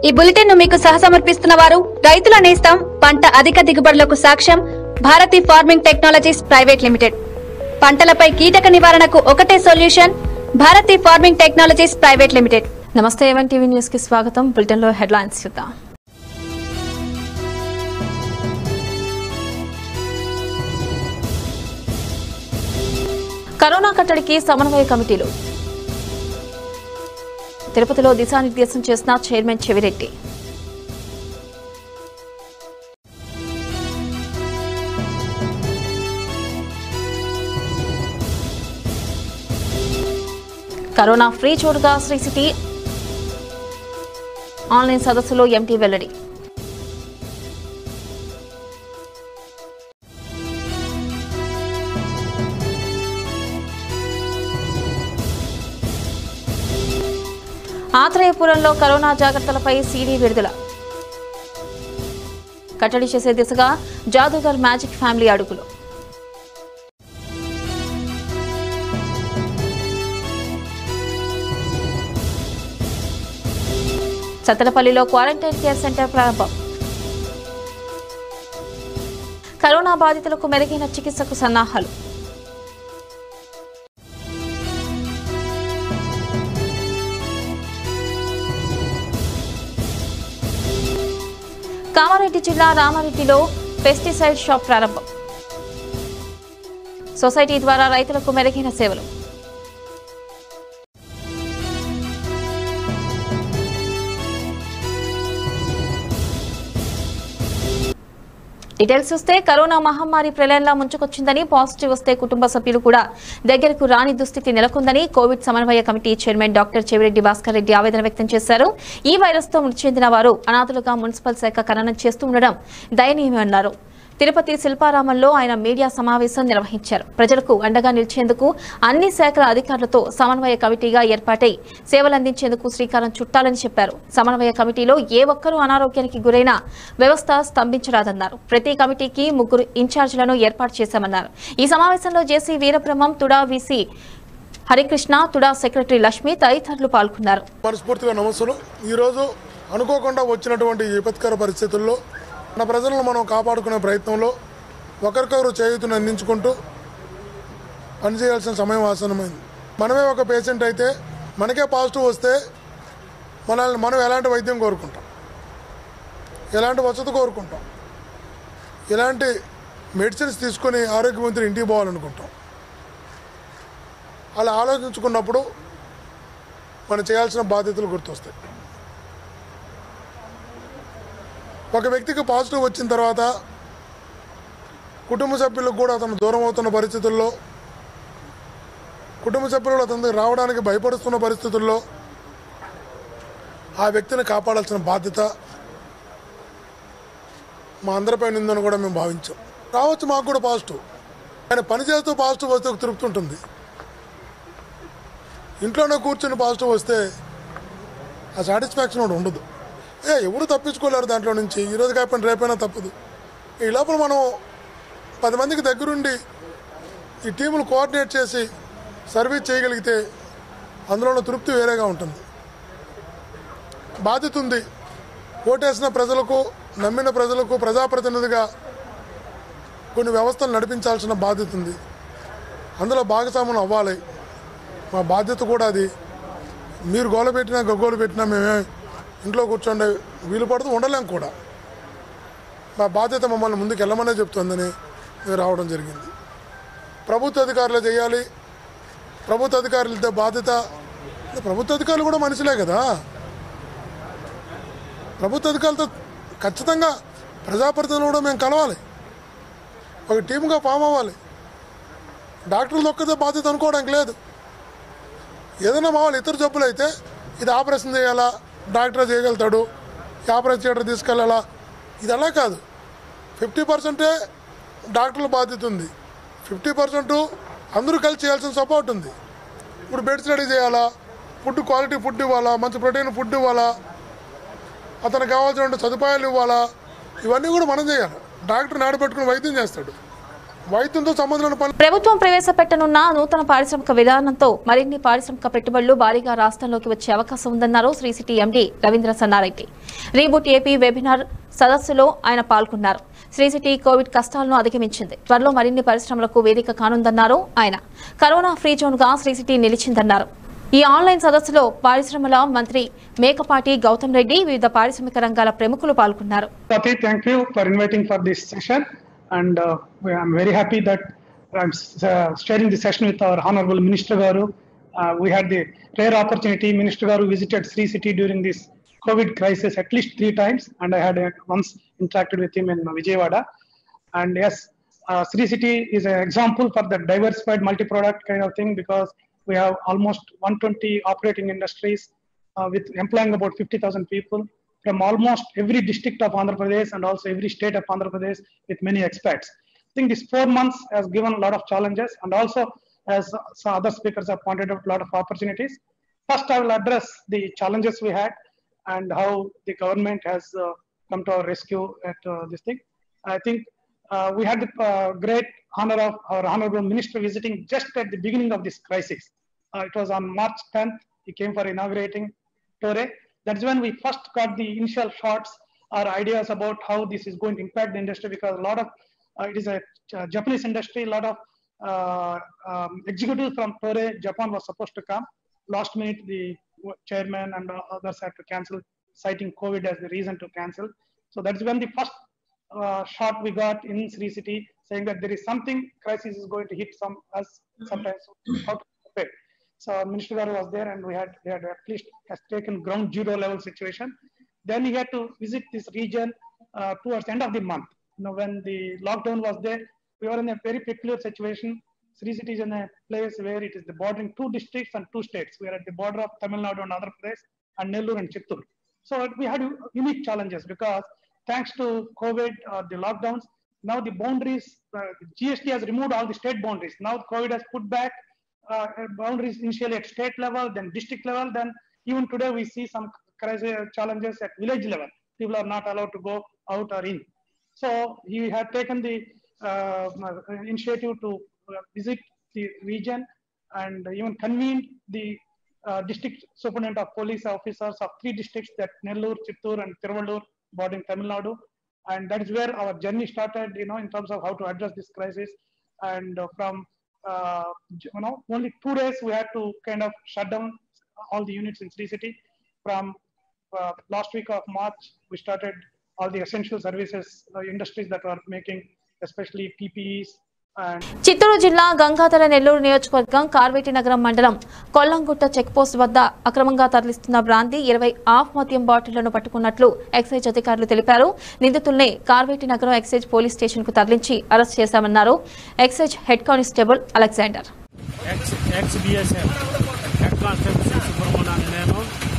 ఈ బులెటిన్ ను మీకు సహసమర్పిస్తున్న వారు రైతుల నేస్తం పంట అధిక దిగుబడులకు సాక్ష్యం Bharathi farming technologies private limited పంటలపై కీటక నివారణకు ఒకటే solution Bharathi farming technologies private limited నమస్తే ఎవన్ టీవీ న్యూస్ కి స్వాగతం బులెటిన్ లో హెడ్లైన్స్ చూద్దాం కరోనా కట్టడికి సమన్వయ కమిటీలు తిరుపతిలో దిశానిర్దేశం చేసిన చైర్మన్ చెవిరెడ్డి కరోనా ఫ్రీ చోటుగా శ్రీ సిటీ ఆన్లైన్ సదస్సులో ఎంటీ వెల్లడి ఆత్రేయపురంలో కరోనా జాగ్రత్తలపై సీడీ విడుదల కట్టడి చేసే దిశగా జాదూగర్ మ్యాజిక్ ఫ్యామిలీ అడుగులు సత్తెనపల్లిలో క్వారంటైన్ కేర్ సెంటర్ ప్రారంభం కరోనా బాధితులకు మెరుగైన చికిత్సకు సన్నాహాలు కామారెడ్డి జిల్లా రామారెడ్డిలో పెస్టిసైడ్ షాప్ ప్రారంభం సొసైటీ ద్వారా రైతులకు మెరుగైన సేవలు డీటెయిల్స్ చూస్తే కరోనా మహమ్మారి ప్రళయంలా ముంచుకొచ్చిందని పాజిటివ్ వస్తే కుటుంబ సభ్యులు కూడా దగ్గరకు రాని దుస్థితి నెలకొందని కోవిడ్ సమన్వయ committee chairman doctor Chevireddy Bhaskar Reddy ఆవేదన వ్యక్తం చేశారు ఈ వైరస్ తో మృతి చెందిన వారు అనాథులుగా మున్సిపల్ శాఖ ఖననం చేస్తూ ఉండడం దయనీయమన్నారు తిరుపతి శిల్పారామంలో ఆయన మీడియా సమావేశం నిర్వహించారు ప్రజలకు అండగా నిలిచేందుకు అన్ని శాఖల అధికారులతో సమన్వయ కమిటీగా ఏర్పాటై సేవలందించేందుకు శ్రీకారం చుట్టాలని చెప్పారు సమన్వయ కమిటీలో ఏ ఒక్కరూ అనారోగ్యానికి గురైన వ్యవస్థ స్తంభించరాదన్నారు ప్రతి కమిటీకి ముగ్గురు ఇన్ఛార్జీలను ఏర్పాటు చేశామన్నారు ఈ సమావేశంలో JC Veerabrahmam TUDA VC Harikrishna TUDA secretary Lakshmi తదితరులు పాల్గొన్నారు మనస్ఫూర్తిగా నమస్సులు ఈరోజు అనుకోకుండా వచ్చినటువంటి ఈ విపత్కర పరిస్థితుల్లో మన ప్రజలను మనం కాపాడుకునే ప్రయత్నంలో ఒకరికొకరు చేయుతుని అందించుకుంటూ పనిచేయాల్సిన సమయం ఆసనమైంది మనమే ఒక పేషెంట్ అయితే మనకే పాజిటివ్ వస్తే మనల్ని మనం ఎలాంటి వైద్యం కోరుకుంటాం ఎలాంటి వసతి కోరుకుంటాం ఎలాంటి మెడిసిన్స్ తీసుకొని ఆరోగ్యవంతులు ఇంటికి పోవాలనుకుంటాం అలా ఆలోచించుకున్నప్పుడు మనం చేయాల్సిన బాధ్యతలు గుర్తొస్తాయి ఒక వ్యక్తికి పాజిటివ్ వచ్చిన తర్వాత కుటుంబ సభ్యులకు కూడా అతను దూరం అవుతున్న పరిస్థితుల్లో కుటుంబ సభ్యులు అతనికి రావడానికి భయపడుతున్న పరిస్థితుల్లో ఆ వ్యక్తిని కాపాడాల్సిన బాధ్యత మా అందరిపైన ఉందని కూడా మేము భావించాం రావచ్చు మాకు కూడా పాజిటివ్ కానీ పని చేస్తూ పాజిటివ్ వస్తే ఒక తృప్తి ఉంటుంది ఇంట్లోనే కూర్చొని పాజిటివ్ వస్తే ఆ సాటిస్ఫాక్షన్ ఒకటి ఉండదు ఏ ఎవరు తప్పించుకోలేరు దాంట్లో నుంచి ఈరోజు కాకపోయినా రేపైనా తప్పదు ఈ లోపల మనం పది మందికి దగ్గరుండి ఈ టీములు కోఆర్డినేట్ చేసి సర్వీస్ చేయగలిగితే అందులో ఉన్న తృప్తి వేరేగా ఉంటుంది బాధ్యత ఉంది ఓటేసిన ప్రజలకు నమ్మిన ప్రజలకు ప్రజాప్రతినిధిగా కొన్ని వ్యవస్థలు నడిపించాల్సిన బాధ్యత ఉంది అందులో భాగస్వాములు అవ్వాలి మా బాధ్యత కూడా అది మీరు గోల పెట్టినా గగ్గోలు పెట్టినా మేమే ఇంట్లో కూర్చోండి వీలు పడుతూ ఉండలేం కూడా మా బాధ్యత మమ్మల్ని ముందుకు వెళ్ళమనే చెప్తుందని మేము రావడం జరిగింది ప్రభుత్వ అధికారులు చేయాలి ప్రభుత్వ అధికారులు ఇద్దే బాధ్యత ప్రభుత్వ అధికారులు కూడా మనుషులే కదా ప్రభుత్వ అధికారులతో ఖచ్చితంగా ప్రజాప్రతినిధులు కూడా మేము కలవాలి ఒక టీముగా ఫామ్ అవ్వాలి డాక్టర్లు ఒక్కదే బాధ్యత అనుకోవడానికి లేదు ఏదైనా మా వాళ్ళు ఇతర జబ్బులు అయితే ఇది ఆపరేషన్ చేయాలా డాక్టర్ చేయగలుగుతాడు ఈ ఆపరేషన్ థియేటర్ తీసుకెళ్ళాలా ఇది అలా కాదు ఫిఫ్టీ పర్సెంటే డాక్టర్ల బాధ్యత ఉంది ఫిఫ్టీ పర్సెంట్ అందరూ కలిసి చేయాల్సిన సపోర్ట్ ఉంది ఇప్పుడు బెడ్స్ రెడీ చేయాలా ఫుడ్ క్వాలిటీ ఫుడ్ ఇవ్వాలా మంచి ప్రోటీన్ ఫుడ్ ఇవ్వాలా అతనికి కావాల్సిన సదుపాయాలు ఇవ్వాలా ఇవన్నీ కూడా మనం చేయాలి డాక్టర్ నాడబెట్టుకుని వైద్యం చేస్తాడు వైద్యంతో సంబంధం లేని పని ప్రభుత్వం ప్రవేశపెట్టనున్న నూతన పారిశ్రామిక విధానంతో మరిన్ని పారిశ్రామిక పెట్టుబడులు భారీగా రాష్ట్రంలోకి వచ్చే అవకాశం ఉందన్నారు Sri city MD Ravindra Sannareddy reboot AP webinar సదస్సులో ఆయన పాల్గొన్నారు శ్రీ సిటీ కోవిడ్ కష్టాలను అధిగమించింది త్వరలో మరిన్ని పరిశ్రమలకు వేదిక కానుందన్నారు ఆయన కరోనా ఫ్రీ జోన్ గా శ్రీ సిటీ నిలిచిందన్నారు ఈ ఆన్లైన్ సదస్సులో పారిశ్రమల మంత్రి మేకపాటి గౌతమ్ రెడ్డి వివిధ పారిశ్రామిక రంగాల ప్రముఖులు పాల్గొన్నారు Swati, thank you for inviting for this session. And uh, we- I'm very happy that I'm uh, sharing the session with our Honorable Minister Garu. Uh, we had the rare opportunity, Minister Garu visited Sri City during this COVID crisis at least three times, and I had uh, once interacted with him in Vijayawada. And yes, uh, Sri City is an example for the diversified multi-product kind of thing because we have almost 120 operating industries uh, with employing about 50,000 people from almost every district of Andhra Pradesh and also every state of Andhra Pradesh with many expats. I think this four months has given a lot of challenges and also, as some other speakers have pointed out, a lot of opportunities. First, I will address the challenges we had and how the government has uh, come to our rescue at uh, this thing. I think uh, we had the uh, great honor of our honorable minister visiting just at the beginning of this crisis. Uh, it was on March 10th. He came for inaugurating Torre. That's when we first got the initial shots or ideas about how this is going to impact the industry because a lot of uh, it is a uh, Japanese industry. A lot of uh, um, executives from Torre, Japan, was supposed to come. Last minute, the chairman and others had to cancel, citing COVID as the reason to cancel. So that's when the first uh, shot we got in Sri City saying that there is something crisis is going to hit some us sometimes. How to prepare? So Minister Garu was there, and we had we had at least has taken ground zero level situation. Then he had to visit this region uh, towards the end of the month. You know, when the lockdown was there, we were in a very peculiar situation. Sri City is in a place where it is the bordering two districts and two states. We are at the border of Tamil Nadu and Andhra Pradesh, and Nellore and Chittoor. So we had unique challenges because thanks to COVID or the lockdowns, now the boundaries, uh, GST has removed all the state boundaries. Now COVID has put back uh, boundaries initially at state level, then district level, then even today we see some crisis challenges at village level. People are not allowed to go out or in. So he had taken the uh, initiative to uh, visit the region and even convened the uh, district superintendent of police officers of three districts that Nellore, Chittoor and Tiruvallur bordering Tamil Nadu. And that is where our journey started, you know, in terms of how to address this crisis. And uh, from, uh, you know, only two days we had to kind of shut down all the units in Sri City. From uh, last week of March, we started all the essential services uh, industries that were making, especially PPEs and Chittoor జిల్లా గంగాధర నెల్లూరు నియోజకవర్గం కార్వేటి నగరం మండలం కొల్లంగుట్ట checkpost వద్ద అక్రమంగా తరలిస్తున్న brandy ఇరవై of మద్యం బాటిళ్లను పట్టుకున్నట్లు excise అధికారులు తెలిపారు నిందితుల్ని కార్వేటి నగరం ఎక్సైజ్ పోలీస్ స్టేషన్ కు తరలించి అరెస్ట్ చేశామన్నారు excise head constable Alexander ex ex BSF head constable C సుబ్రహ్మణ్యాన్ని నేను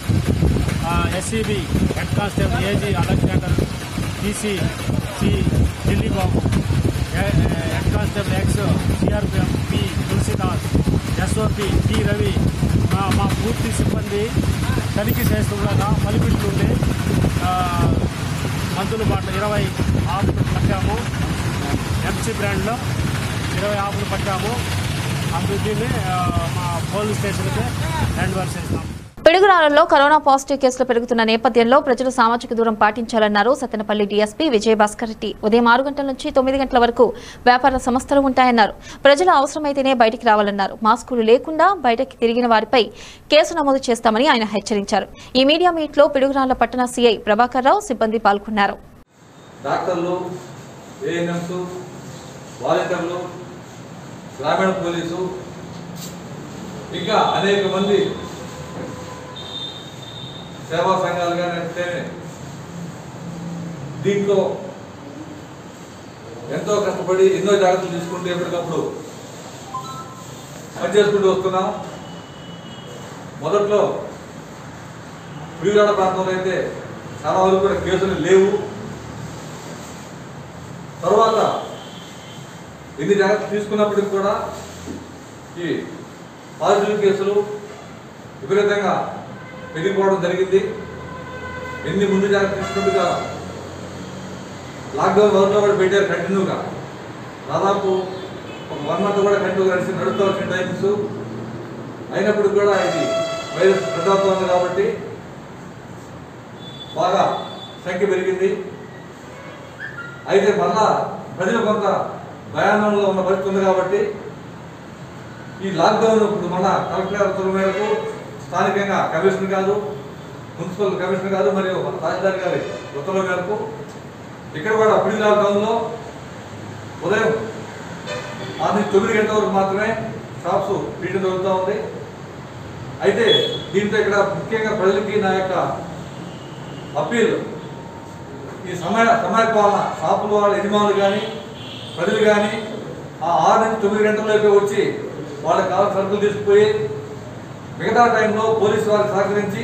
SCB head constable AG Alexander TC C Delhi Babu హె- head constable ex CRPF P Tulasidas SOP T Ravi మా మా పూర్తి సిబ్బంది తనిఖీ చేస్తుండగా మలిపిట్టు నుండి ఆ, మందుల బాటలు ఇరవై ఆకులు పట్టాము ఎంసీ బ్రాండ్లో ఇరవై ఆకులు పట్టాము అందుకు దీన్ని ఆ, మా పోలీస్ స్టేషన్కి హ్యాండ్ ఓవర్ చేసినాము పిడుగురాళ్లలో కరోనా పాజిటివ్ కేసులు పెరుగుతున్న నేపథ్యంలో ప్రజలు సామాజిక దూరం పాటించాలన్నారు సత్తెనపల్లి డీఎస్పీ విజయభాస్కర్ రెడ్డి ఉదయం ఆరు గంటల నుంచి తొమ్మిది గంటల వరకు వ్యాపార సంస్థలు ఉంటాయన్నారు ప్రజలు అవసరమైతేనే బయటికి రావాలన్నారు మాస్కులు లేకుండా బయటకి తిరిగిన వారిపై కేసు నమోదు చేస్తామని ఆయన హెచ్చరించారు ఈ మీడియా మీట్లో పిడుగురాళ్ల పట్టణ సీఐ ప్రభాకర్ రావు సిబ్బంది పాల్గొన్నారు డాక్టర్లు ఏఎన్ఎంస్ వాలంటీర్లు గ్రామీణ పోలీసు ఇంకా అనేక మంది సేవా సంఘాలు కానీ అంటేనే దీంట్లో ఎంతో కష్టపడి ఎన్నో జాగ్రత్తలు తీసుకుంటూ ఎప్పటికప్పుడు పనిచేసుకుంటూ వస్తున్నాం మొదట్లో వివిధ ప్రాంతంలో అయితే చాలా వరకు కూడా కేసులు లేవు తర్వాత ఎన్ని జాగ్రత్తలు తీసుకున్నప్పటికి కూడా ఈ పాజిటివ్ కేసులు విపరీతంగా పెరిగిపోవడం జరిగింది ఎన్ని ముందు జాగ్రత్తలు తీసుకున్నట్టుగా లాక్డౌన్ వరకు కూడా పెట్టారు కంటిన్యూగా దాదాపు ఒక వన్ మంత్ కూడా కంటిన్యూ కలిసి నడుపుతాల్సిన టైమ్స్ అయినప్పుడు కూడా ఇది వైరస్ స్ప్రెడ్ అవుతుంది కాబట్టి బాగా సంఖ్య పెరిగింది అయితే మళ్ళా ప్రజలు కొంత భయానంలో ఉన్న పరిస్థితి ఉంది కాబట్టి ఈ లాక్డౌన్ ఇప్పుడు మన కలెక్టర్ గారి ఉత్తర్వుల మేరకు స్థానికంగా కమిషనర్ గారు మున్సిపల్ కమిషనర్ గారు మరియు మన తహసీల్దార్ గారి ఉత్తర్వుల మేరకు ఇక్కడ కూడా అప్పుడు లాక్డౌన్లో ఉదయం ఆరు నుంచి తొమ్మిది గంటల వరకు మాత్రమే షాప్స్ తీయడం జరుగుతూ ఉంది అయితే దీంతో ఇక్కడ ముఖ్యంగా ప్రజలకి నా యొక్క అప్పీల్ ఈ సమయ సమయపాలన షాపుల వాళ్ళ యజమానులు కానీ ప్రజలు కానీ ఆ ఆరు నుంచి తొమ్మిది గంటలలోకి వచ్చి వాళ్ళకి కావాల్సిన సరుకులు తీసుకుపోయి మిగతా టైంలో పోలీసు వారికి సహకరించి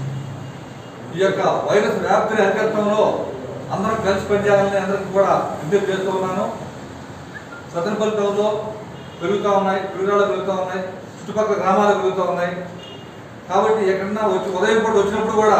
ఈ యొక్క వైరస్ వ్యాప్తిని అరికట్టడంలో అందరం కలిసి పనిచేయాలని అందరికీ కూడా విజ్ఞప్తి చేస్తూ ఉన్నాను సతనపల్లి టౌన్లో పెరుగుతూ ఉన్నాయి పిల్లలు పెరుగుతూ ఉన్నాయి చుట్టుపక్కల గ్రామాలు పెరుగుతూ ఉన్నాయి కాబట్టి ఎక్కడన్నా వచ్చి ఉదయం పూట వచ్చినప్పుడు కూడా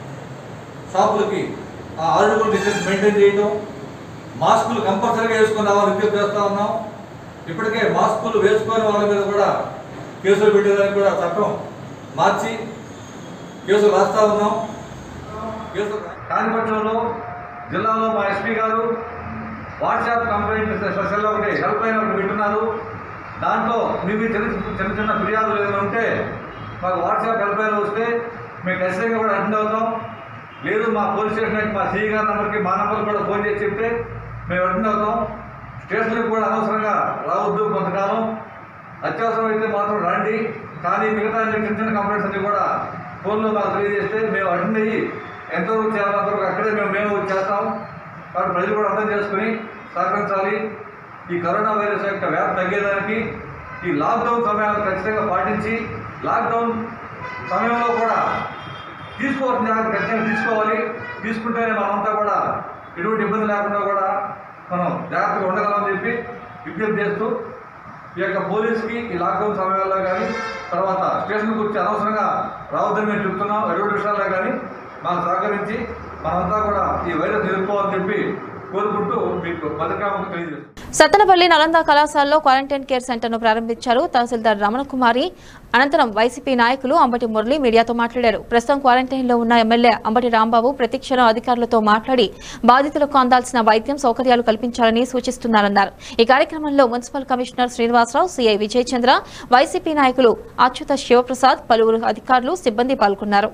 షాపులకి ఆ ఆరు అడుగుల డిస్టెన్స్ మెయింటైన్ చేయడం మాస్కులు కంపల్సరీగా వేసుకుని రావాలని విజ్ఞప్తి చేస్తూ ఉన్నాం ఇప్పటికే మాస్కులు వేసుకొని వాళ్ళ మీద కూడా కేసులు పెట్టేదానికి కూడా చట్టం మార్చి కేసులు రాస్తా ఉన్నాం కేసులు కాణిపట్నంలో జిల్లాలో మా ఎస్పీ గారు వాట్సాప్ కంప్లైంట్ సెల్ ఒకటి హెల్ప్ లైన్ ఒకటి పెట్టున్నారు దాంట్లో మీకు చిన్న చిన్న చిన్న ఫిర్యాదులు ఏమైనా ఉంటే మాకు వాట్సాప్ హెల్ప్ లైన్ వస్తే మీకు ఖచ్చితంగా కూడా అటెండ్ అవుతాం లేదు మా పోలీస్ స్టేషన్కి మా సిఈ గారి నెంబర్కి మా నెంబర్కి కూడా ఫోన్ చేసి చెప్తే మేము అటెండ్ అవుతాం స్టేషన్కి కూడా అనవసరంగా రావద్దు కొంతకాలం అత్యవసరం అయితే మాత్రం రండి కానీ మిగతా అన్ని చిన్న చిన్న కంప్లైంట్స్ అన్ని కూడా ఫోన్లో మాకు తెలియజేస్తే మేము అటెండ్ అయ్యి ఎంతవరకు చేయాలో అంతవరకు అక్కడే మేము మేము చేస్తాం కాబట్టి ప్రజలు కూడా అర్థం చేసుకుని సహకరించాలి ఈ కరోనా వైరస్ యొక్క వ్యాప్తి తగ్గేదానికి ఈ లాక్డౌన్ సమయాన్ని ఖచ్చితంగా పాటించి లాక్డౌన్ సమయంలో కూడా తీసుకోవాల్సిన జాగ్రత్త ఖచ్చితంగా తీసుకోవాలి తీసుకుంటేనే మనమంతా కూడా ఎటువంటి ఇబ్బంది లేకుండా కూడా మనం జాగ్రత్తగా ఉండగలమని చెప్పి విజ్ఞప్తి చేస్తూ ఈ యొక్క పోలీస్కి ఈ లాక్డౌన్ సమయాల్లో కానీ తర్వాత స్టేషన్కి వచ్చి అనవసరంగా రావద్దని మేము చెప్తున్నాం ఎటువంటి విషయాల్లో కానీ మాకు సహకరించి మనంతా కూడా ఈ వైరస్ ఎదుర్కోవాలని చెప్పి కోరుకుంటూ మీకు పథకాలకు తెలియజేస్తున్నాం సత్తనపల్లి నలంద కళాశాలలో క్వారంటైన్ కేర్ సెంటర్ను ప్రారంభించారు తహసీల్దార్ రమణకుమారి అనంతరం వైసీపీ నాయకులు అంబటి మురళి మీడియాతో మాట్లాడారు ప్రస్తుతం క్వారంటైన్లో ఉన్న ఎమ్మెల్యే అంబటి రాంబాబు ప్రతిక్షణం అధికారులతో మాట్లాడి బాధితులకు అందాల్సిన వైద్యం సౌకర్యాలు కల్పించాలని సూచిస్తున్నారన్నారు ఈ కార్యక్రమంలో municipal commissioner Srinivasarao CI Vijay Chandra YCP నాయకులు అచ్యుత శివప్రసాద్ పలువురు అధికారులు సిబ్బంది పాల్గొన్నారు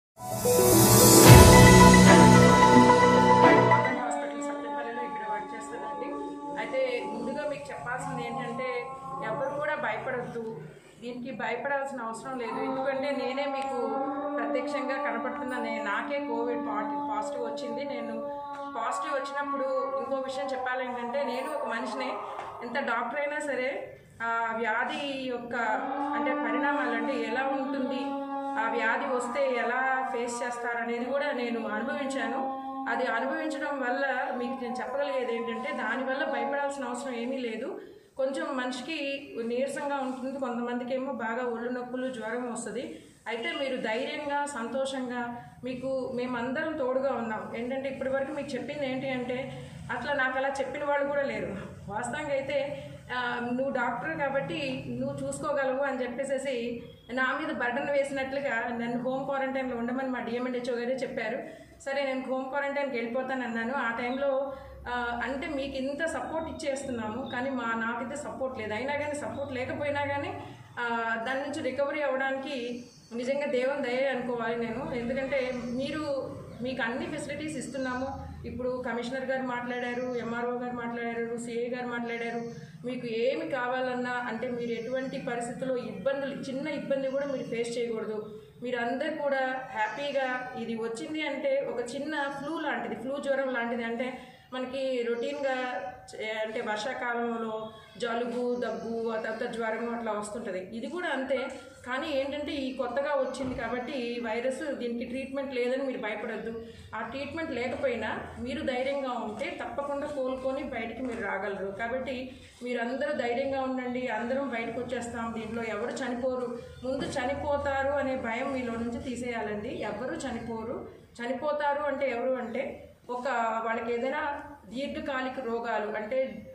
గవర్నమెంట్ హాస్పిటల్ సత్యపల్లిలో ఇక్కడ వర్క్ చేస్తానండి అయితే ముందుగా మీకు చెప్పాల్సింది ఏంటంటే ఎవరు కూడా భయపడొద్దు దీనికి భయపడాల్సిన అవసరం లేదు ఎందుకంటే నేనే మీకు ప్రత్యక్షంగా కనపడుతున్న నే నాకే కోవిడ్ పాజిటివ్ వచ్చింది నేను పాజిటివ్ వచ్చినప్పుడు ఇంకో విషయం చెప్పాలేంటంటే నేను ఒక మనిషినే ఎంత డాక్టర్ అయినా సరే ఆ వ్యాధి యొక్క అంటే పరిణామాలు అంటే ఎలా ఉంటుంది ఆ వ్యాధి వస్తే ఎలా ఫేస్ చేస్తారనేది కూడా నేను అనుభవించాను అది అనుభవించడం వల్ల మీకు నేను చెప్పగలిగేది ఏంటంటే దానివల్ల భయపడాల్సిన అవసరం ఏమీ లేదు కొంచెం మనిషికి నీరసంగా ఉంటుంది కొంతమందికి ఏమో బాగా ఒళ్ళు నొప్పులు జ్వరం వస్తుంది అయితే మీరు ధైర్యంగా సంతోషంగా మీకు మేమందరం తోడుగా ఉన్నాం ఏంటంటే ఇప్పటివరకు మీకు చెప్పింది ఏంటి అంటే అట్లా నాకు అలా చెప్పిన వాళ్ళు కూడా లేరు వాస్తవంగా అయితే ఆ, నువ్వు డాక్టర్ కాబట్టి నువ్వు చూసుకోగలవు అని చెప్పేసేసి నా మీద బర్డన్ వేసినట్లుగా నన్ను హోమ్ క్వారంటైన్లో ఉండమని మా డిఎంఎన్హెచ్ఓ గారే చెప్పారు సరే నేను హోమ్ క్వారంటైన్కి వెళ్ళిపోతాను అన్నాను ఆ టైంలో ఆ, అంటే మీకు ఇంత సపోర్ట్ ఇచ్చేస్తున్నాము కానీ మా నాకైతే సపోర్ట్ లేదు అయినా కానీ సపోర్ట్ లేకపోయినా కానీ ఆ, దాని నుంచి రికవరీ అవ్వడానికి నిజంగా దేవుని దయ అనుకోవాలి నేను ఎందుకంటే మీరు మీకు అన్ని ఫెసిలిటీస్ ఇస్తున్నాము ఇప్పుడు కమిషనర్ గారు మాట్లాడారు ఎంఆర్ఓ గారు మాట్లాడారు సిఐ గారు మాట్లాడారు మీకు ఏమి కావాలన్నా అంటే మీరు ఎటువంటి పరిస్థితుల్లో ఇబ్బందులు చిన్న ఇబ్బంది కూడా మీరు ఫేస్ చేయకూడదు మీరు అందరు కూడా హ్యాపీగా ఇది వచ్చింది అంటే ఒక చిన్న ఫ్లూ లాంటిది ఫ్లూ జ్వరం లాంటిది అంటే మనకి రొటీన్గా చే- అంటే వర్షాకాలంలో జలుబు దగ్గు ఆ తర్వాత జ్వరం అట్లా వస్తుంటుంది ఇది కూడా అంతే కానీ ఏంటంటే ఈ కొత్తగా వచ్చింది కాబట్టి ఈ వైరస్ దీనికి ట్రీట్మెంట్ లేదని మీరు భయపడద్దు ఆ ట్రీట్మెంట్ లేకపోయినా మీరు ధైర్యంగా ఉంటే తప్పకుండా కోలుకొని బయటికి మీరు రాగలరు కాబట్టి మీరు అందరూ ధైర్యంగా ఉండండి అందరం బయటకు వచ్చేస్తాం దీంట్లో ఎవరు చనిపోరు ముందు చనిపోతారు అనే భయం మీలో నుంచి తీసేయాలండి ఎవరు చనిపోరు చనిపోతారు అంటే ఎవరు అంటే ఒక వాళ్ళకి ఏదైనా దీర్ఘకాలిక రోగాలు అంటే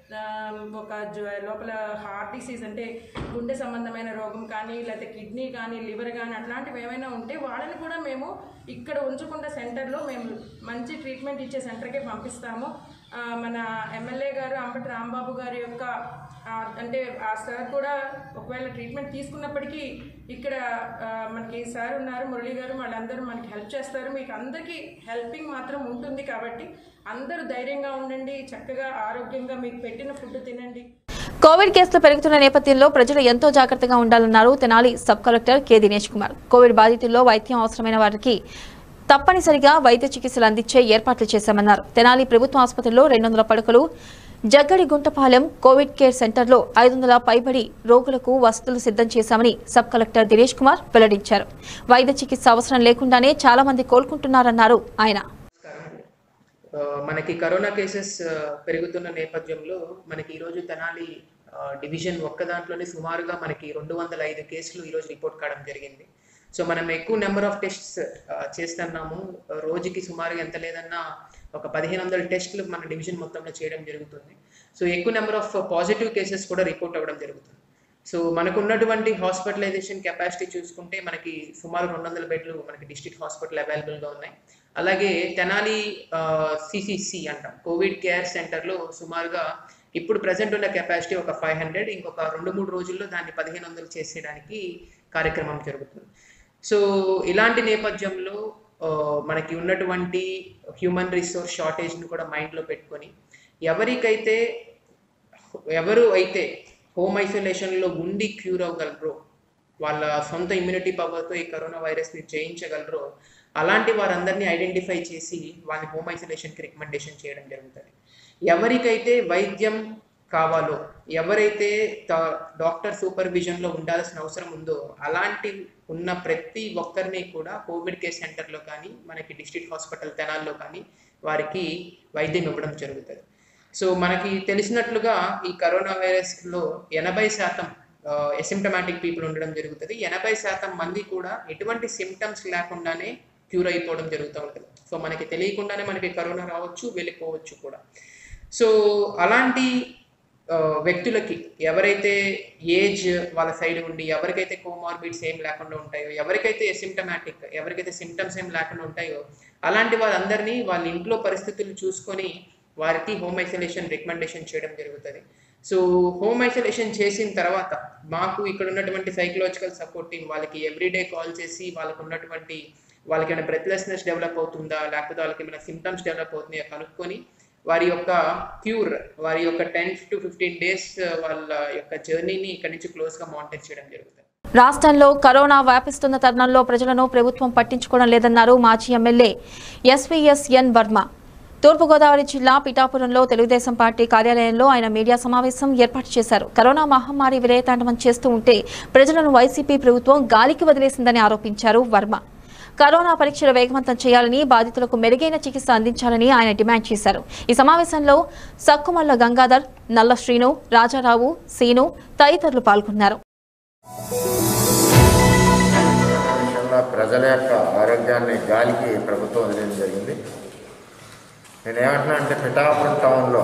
ఆ, ఒక జ్వ- లోపల హార్ట్ డిసీజ్ అంటే గుండె సంబంధమైన రోగం కానీ లేకపోతే కిడ్నీ కానీ లివర్ కానీ అట్లాంటివి ఏమైనా ఉంటే వాళ్ళని కూడా మేము ఇక్కడ ఉంచకుండా సెంటర్లో మేము మంచి ట్రీట్మెంట్ ఇచ్చే సెంటర్కే పంపిస్తాము ఆ, మన ఎమ్మెల్యే గారు అంబటి రాంబాబు గారి యొక్క ఆ, అంటే ఆ సార్ కూడా ఒకవేళ ట్రీట్మెంట్ తీసుకున్నప్పటికీ ఇక్కడ ఆ, మనకి సార్ ఉన్నారు మురళి గారు వాళ్ళందరూ మనకి హెల్ప్ చేస్తారు మీకు అందరికీ హెల్పింగ్ మాత్రం ఉంటుంది కాబట్టి అందరూ ధైర్యంగా ఉండండి చక్కగా ఆరోగ్యంగా మీకు పెట్టిన ఫుడ్ తినండి కోవిడ్ కేసులు పెరుగుతున్న నేపథ్యంలో ప్రజలు ఎంతో జాగ్రత్తగా ఉండాలన్నారు Tenali sub collector K Dinesh Kumar covid బాధితుల్లో వైద్యం అవసరమైన వారికి తప్పనిసరిగా వైద్య చికిత్సలు అందించే ఏర్పాట్లు చేశామన్నారు తెనాలి ప్రభుత్వ ఆసుపత్రిలో రెండు వందల పడకలు జగ్గడి గుంటపాలెం కోవిడ్ కేర్ సెంటర్లో ఐదు వందల పైబడి రోగులకు వసతులు సిద్ధం చేశామని సబ్ కలెక్టర్ దినేష్ కుమార్ వెల్లడించారు వైద్య చికిత్స అవసరం లేకుండానే చాలా మంది కోలుకుంటున్నారన్నారు ఆయన ఆ, మనకి కరోనా కేసెస్ ఆ, పెరుగుతున్న నేపథ్యంలో మనకి ఈరోజు తెనాలి ఆ, డివిజన్ ఒక్క దాంట్లోనే సుమారుగా మనకి రెండు వందల ఐదు కేసులు ఈరోజు రిపోర్ట్ కావడం జరిగింది సో మనం ఎక్కువ నెంబర్ ఆఫ్ టెస్ట్స్ చేస్తున్నాము రోజుకి సుమారుగా ఎంత లేదన్నా ఒక పదిహేను వందల టెస్టులు మన డివిజన్ మొత్తంలో చేయడం జరుగుతుంది సో ఎక్కువ నెంబర్ ఆఫ్ పాజిటివ్ కేసెస్ కూడా రిపోర్ట్ అవ్వడం జరుగుతుంది సో మనకు ఉన్నటువంటి హాస్పిటలైజేషన్ కెపాసిటీ చూసుకుంటే మనకి సుమారు రెండు వందల బెడ్లు మనకి డిస్ట్రిక్ట్ హాస్పిటల్ అవైలబుల్గా ఉన్నాయి అలాగే తెనాలి సిసిసి అంటాం కోవిడ్ కేర్ సెంటర్లో సుమారుగా ఇప్పుడు ప్రజెంట్ ఉన్న కెపాసిటీ ఒక ఫైవ్ హండ్రెడ్ ఇంకొక రెండు మూడు రోజుల్లో దాన్ని పదిహేను వందలు చేసేయడానికి కార్యక్రమం జరుగుతుంది సో ఇలాంటి నేపథ్యంలో ఆ, మనకి ఉన్నటువంటి హ్యూమన్ రిసోర్స్ షార్టేజ్ని కూడా మైండ్లో పెట్టుకొని ఎవరికైతే ఎవరు అయితే హోమ్ ఐసోలేషన్లో ఉండి క్యూర్ అవ్వగలరో వాళ్ళ సొంత ఇమ్యూనిటీ పవర్తో ఈ కరోనా వైరస్ని జయించగలరో అలాంటి వారందరినీ ఐడెంటిఫై చేసి వాళ్ళని హోమ్ ఐసోలేషన్కి రికమెండేషన్ చేయడం జరుగుతుంది ఎవరికైతే వైద్యం కావాలో ఎవరైతే త- డాక్టర్ సూపర్విజన్లో ఉండాల్సిన అవసరం ఉందో అలాంటి ఉన్న ప్రతి ఒక్కరిని కూడా కోవిడ్ కేర్ సెంటర్లో కానీ మనకి డిస్ట్రిక్ట్ హాస్పిటల్ తెనాల్లో కానీ వారికి వైద్యం ఇవ్వడం జరుగుతుంది సో మనకి తెలిసినట్లుగా ఈ కరోనా వైరస్లో ఎనభై శాతం ఎసిమ్టమాటిక్ పీపుల్ ఉండడం జరుగుతుంది ఎనభై శాతం మంది కూడా ఎటువంటి సిమ్టమ్స్ లేకుండానే క్యూర్ అయిపోవడం జరుగుతూ ఉంటుంది సో మనకి తెలియకుండానే మనకి కరోనా రావచ్చు వెళ్ళిపోవచ్చు కూడా సో అలాంటి ఆ, వ్యక్తులకి ఎవరైతే ఏజ్ వాళ్ళ సైడ్ ఉండి ఎవరికైతే కోమార్బిడ్స్ ఏం లేకుండా ఉంటాయో ఎవరికైతే ఎసిమ్టమాటిక్ ఎవరికైతే సిమ్టమ్స్ ఏం లేకుండా ఉంటాయో అలాంటి వారందరినీ వాళ్ళ ఇంట్లో పరిస్థితులు చూసుకొని వారికి హోమ్ ఐసోలేషన్ రికమెండేషన్ చేయడం జరుగుతుంది సో హోమ్ ఐసోలేషన్ చేసిన తర్వాత మాకు ఇక్కడ ఉన్నటువంటి సైకలాజికల్ సపోర్ట్ టీం వాళ్ళకి ఎవ్రీడే కాల్ చేసి వాళ్ళకు ఉన్నటువంటి వాళ్ళకి ఏమైనా బ్రెత్లెస్నెస్ డెవలప్ అవుతుందా లేకపోతే వాళ్ళకి ఏమైనా సిమ్టమ్స్ డెవలప్ అవుతున్నాయా కనుక్కొని వారి యొక్క క్యూర్ వారి యొక్క టెన్ టు ఫిఫ్టీన్ డేస్ వాళ్ళ యొక్క జర్నీని ఇక్కడ నుంచి క్లోజ్గా మానిటర్ చేయడం జరుగుతుంది రాష్ట్రంలో కరోనా వ్యాపిస్తున్న తరుణంలో ప్రజలను ప్రభుత్వం పట్టించుకోవడం లేదన్నారు మాజీ ఎమ్మెల్యే ఎస్వీఎస్ఎన్ వర్మ తూర్పుగోదావరి జిల్లా పిఠాపురంలో తెలుగుదేశం పార్టీ కార్యాలయంలో ఆయన మీడియా సమావేశం ఏర్పాటు చేశారు కరోనా మహమ్మారి విలయతాండవం చేస్తూ ఉంటే ప్రజలను వైసీపీ ప్రభుత్వం గాలికి వదిలేసిందని ఆరోపించారు వర్మ కరోనా పరీక్షలు వేగవంతం చేయాలని బాధితులకు మెరుగైన చికిత్స అందించాలని ఆయన డిమాండ్ చేశారు ఈ సమావేశంలో సక్కుమల్ల గంగాధర్ నల్ల శ్రీను రాజారావు సీను తదితరులు పాల్గొన్నారు విషయంలో ప్రజల యొక్క ఆరోగ్యాన్ని గాలికి ప్రభుత్వం వదిలేయడం జరిగింది నేను ఏమంటున్నా అంటే పిఠాపురం టౌన్లో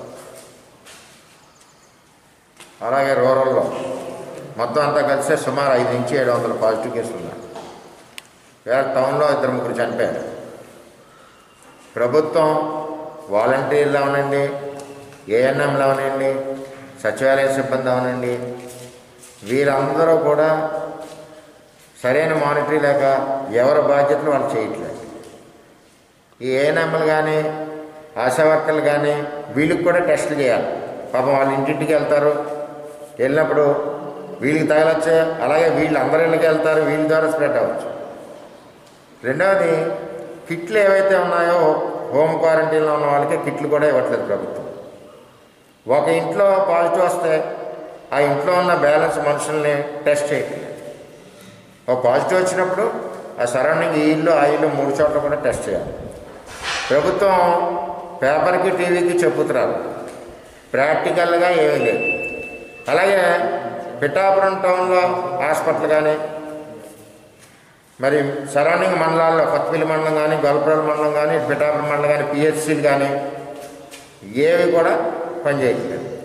అలాగే రూరల్లో మొత్తం అంతా కలిస్తే సుమారు ఐదు నుంచి ఏడు వందల పాజిటివ్ కేసులు ఉన్నాయి వేరే టౌన్లో ఇద్దరు ముగ్గురు చనిపోయారు ప్రభుత్వం వాలంటీర్లు అవనండి ఏఎన్ఎంలు అవనండి సచివాలయ సిబ్బంది అవనండి వీరందరూ కూడా సరైన మానిటరీ లేక ఎవరి బాధ్యతలు వాళ్ళు చేయట్లేదు ఈ ఏఎన్ఎంలు కానీ ఆశా వర్కర్లు కానీ వీళ్ళకి కూడా టెస్టులు చేయాలి పాపం వాళ్ళ ఇంటింటికి వెళ్తారు వెళ్ళినప్పుడు వీళ్ళకి తగలొచ్చు అలాగే వీళ్ళు అందరి ఇళ్ళకి వెళ్తారు వీళ్ళ ద్వారా స్ప్రెడ్ అవ్వచ్చు రెండవది కిట్లు ఏవైతే ఉన్నాయో హోమ్ క్వారంటైన్లో ఉన్న వాళ్ళకి కిట్లు కూడా ఇవ్వట్లేదు ప్రభుత్వం ఒక ఇంట్లో పాజిటివ్ వస్తే ఆ ఇంట్లో ఉన్న బ్యాలెన్స్ మనుషుల్ని టెస్ట్ చేయట్లేదు ఒక పాజిటివ్ వచ్చినప్పుడు ఆ సరౌండింగ్ ఈ ఇల్లు ఆ ఇల్లు మూడు చోట్ల కూడా టెస్ట్ చేయాలి ప్రభుత్వం పేపర్కి టీవీకి చెప్పుతున్నారు ప్రాక్టికల్గా ఏమీ లేదు అలాగే పిఠాపురం టౌన్లో హాస్పిటల్ కానీ మరి సరౌండింగ్ మండలాల్లో కొత్తపల్లి మండలం కానీ గొల్లపురం మండలం కానీ పిఠాపురం మండలం కానీ పిహెచ్సిలు కానీ ఏవి కూడా పనిచేయట్లేదు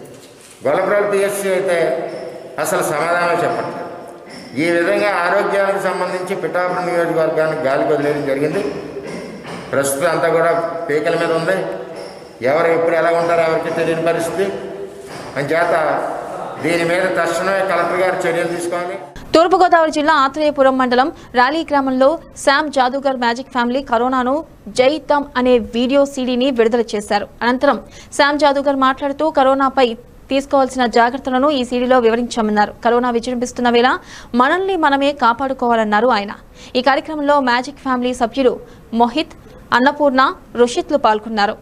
గొల్లప్రభు పిఎస్సి అయితే అసలు సమాధానం చెప్పట్లేదు ఈ విధంగా ఆరోగ్యానికి సంబంధించి పిఠాపురం నియోజకవర్గానికి గాలికి వదిలేయడం జరిగింది ప్రస్తుతం అంతా కూడా పీకల మీద ఉంది ఎవరు ఎప్పుడు ఎలా ఉంటారో ఎవరికి తెలియని పరిస్థితి అంచేత దీని మీద తక్షణమే కలెక్టర్ గారు చర్యలు తీసుకోవాలి తూర్పుగోదావరి జిల్లా ఆత్రేయపురం మండలం ర్యాలీ గ్రామంలో శామ్ జాదూగర్ మ్యాజిక్ ఫ్యామిలీ కరోనాను జై తమ్ అనే వీడియో సీడీని విడుదల చేశారు అనంతరం శామ్ జాదూగర్ మాట్లాడుతూ కరోనాపై తీసుకోవాల్సిన జాగ్రత్తలను ఈ సీడీలో వివరించామన్నారు కరోనా విజృంభిస్తున్న వేళ మనల్ని మనమే కాపాడుకోవాలన్నారు ఆయన ఈ కార్యక్రమంలో మ్యాజిక్ ఫ్యామిలీ సభ్యులు మోహిత్ అన్నపూర్ణ రుషిత్లు పాల్గొన్నారు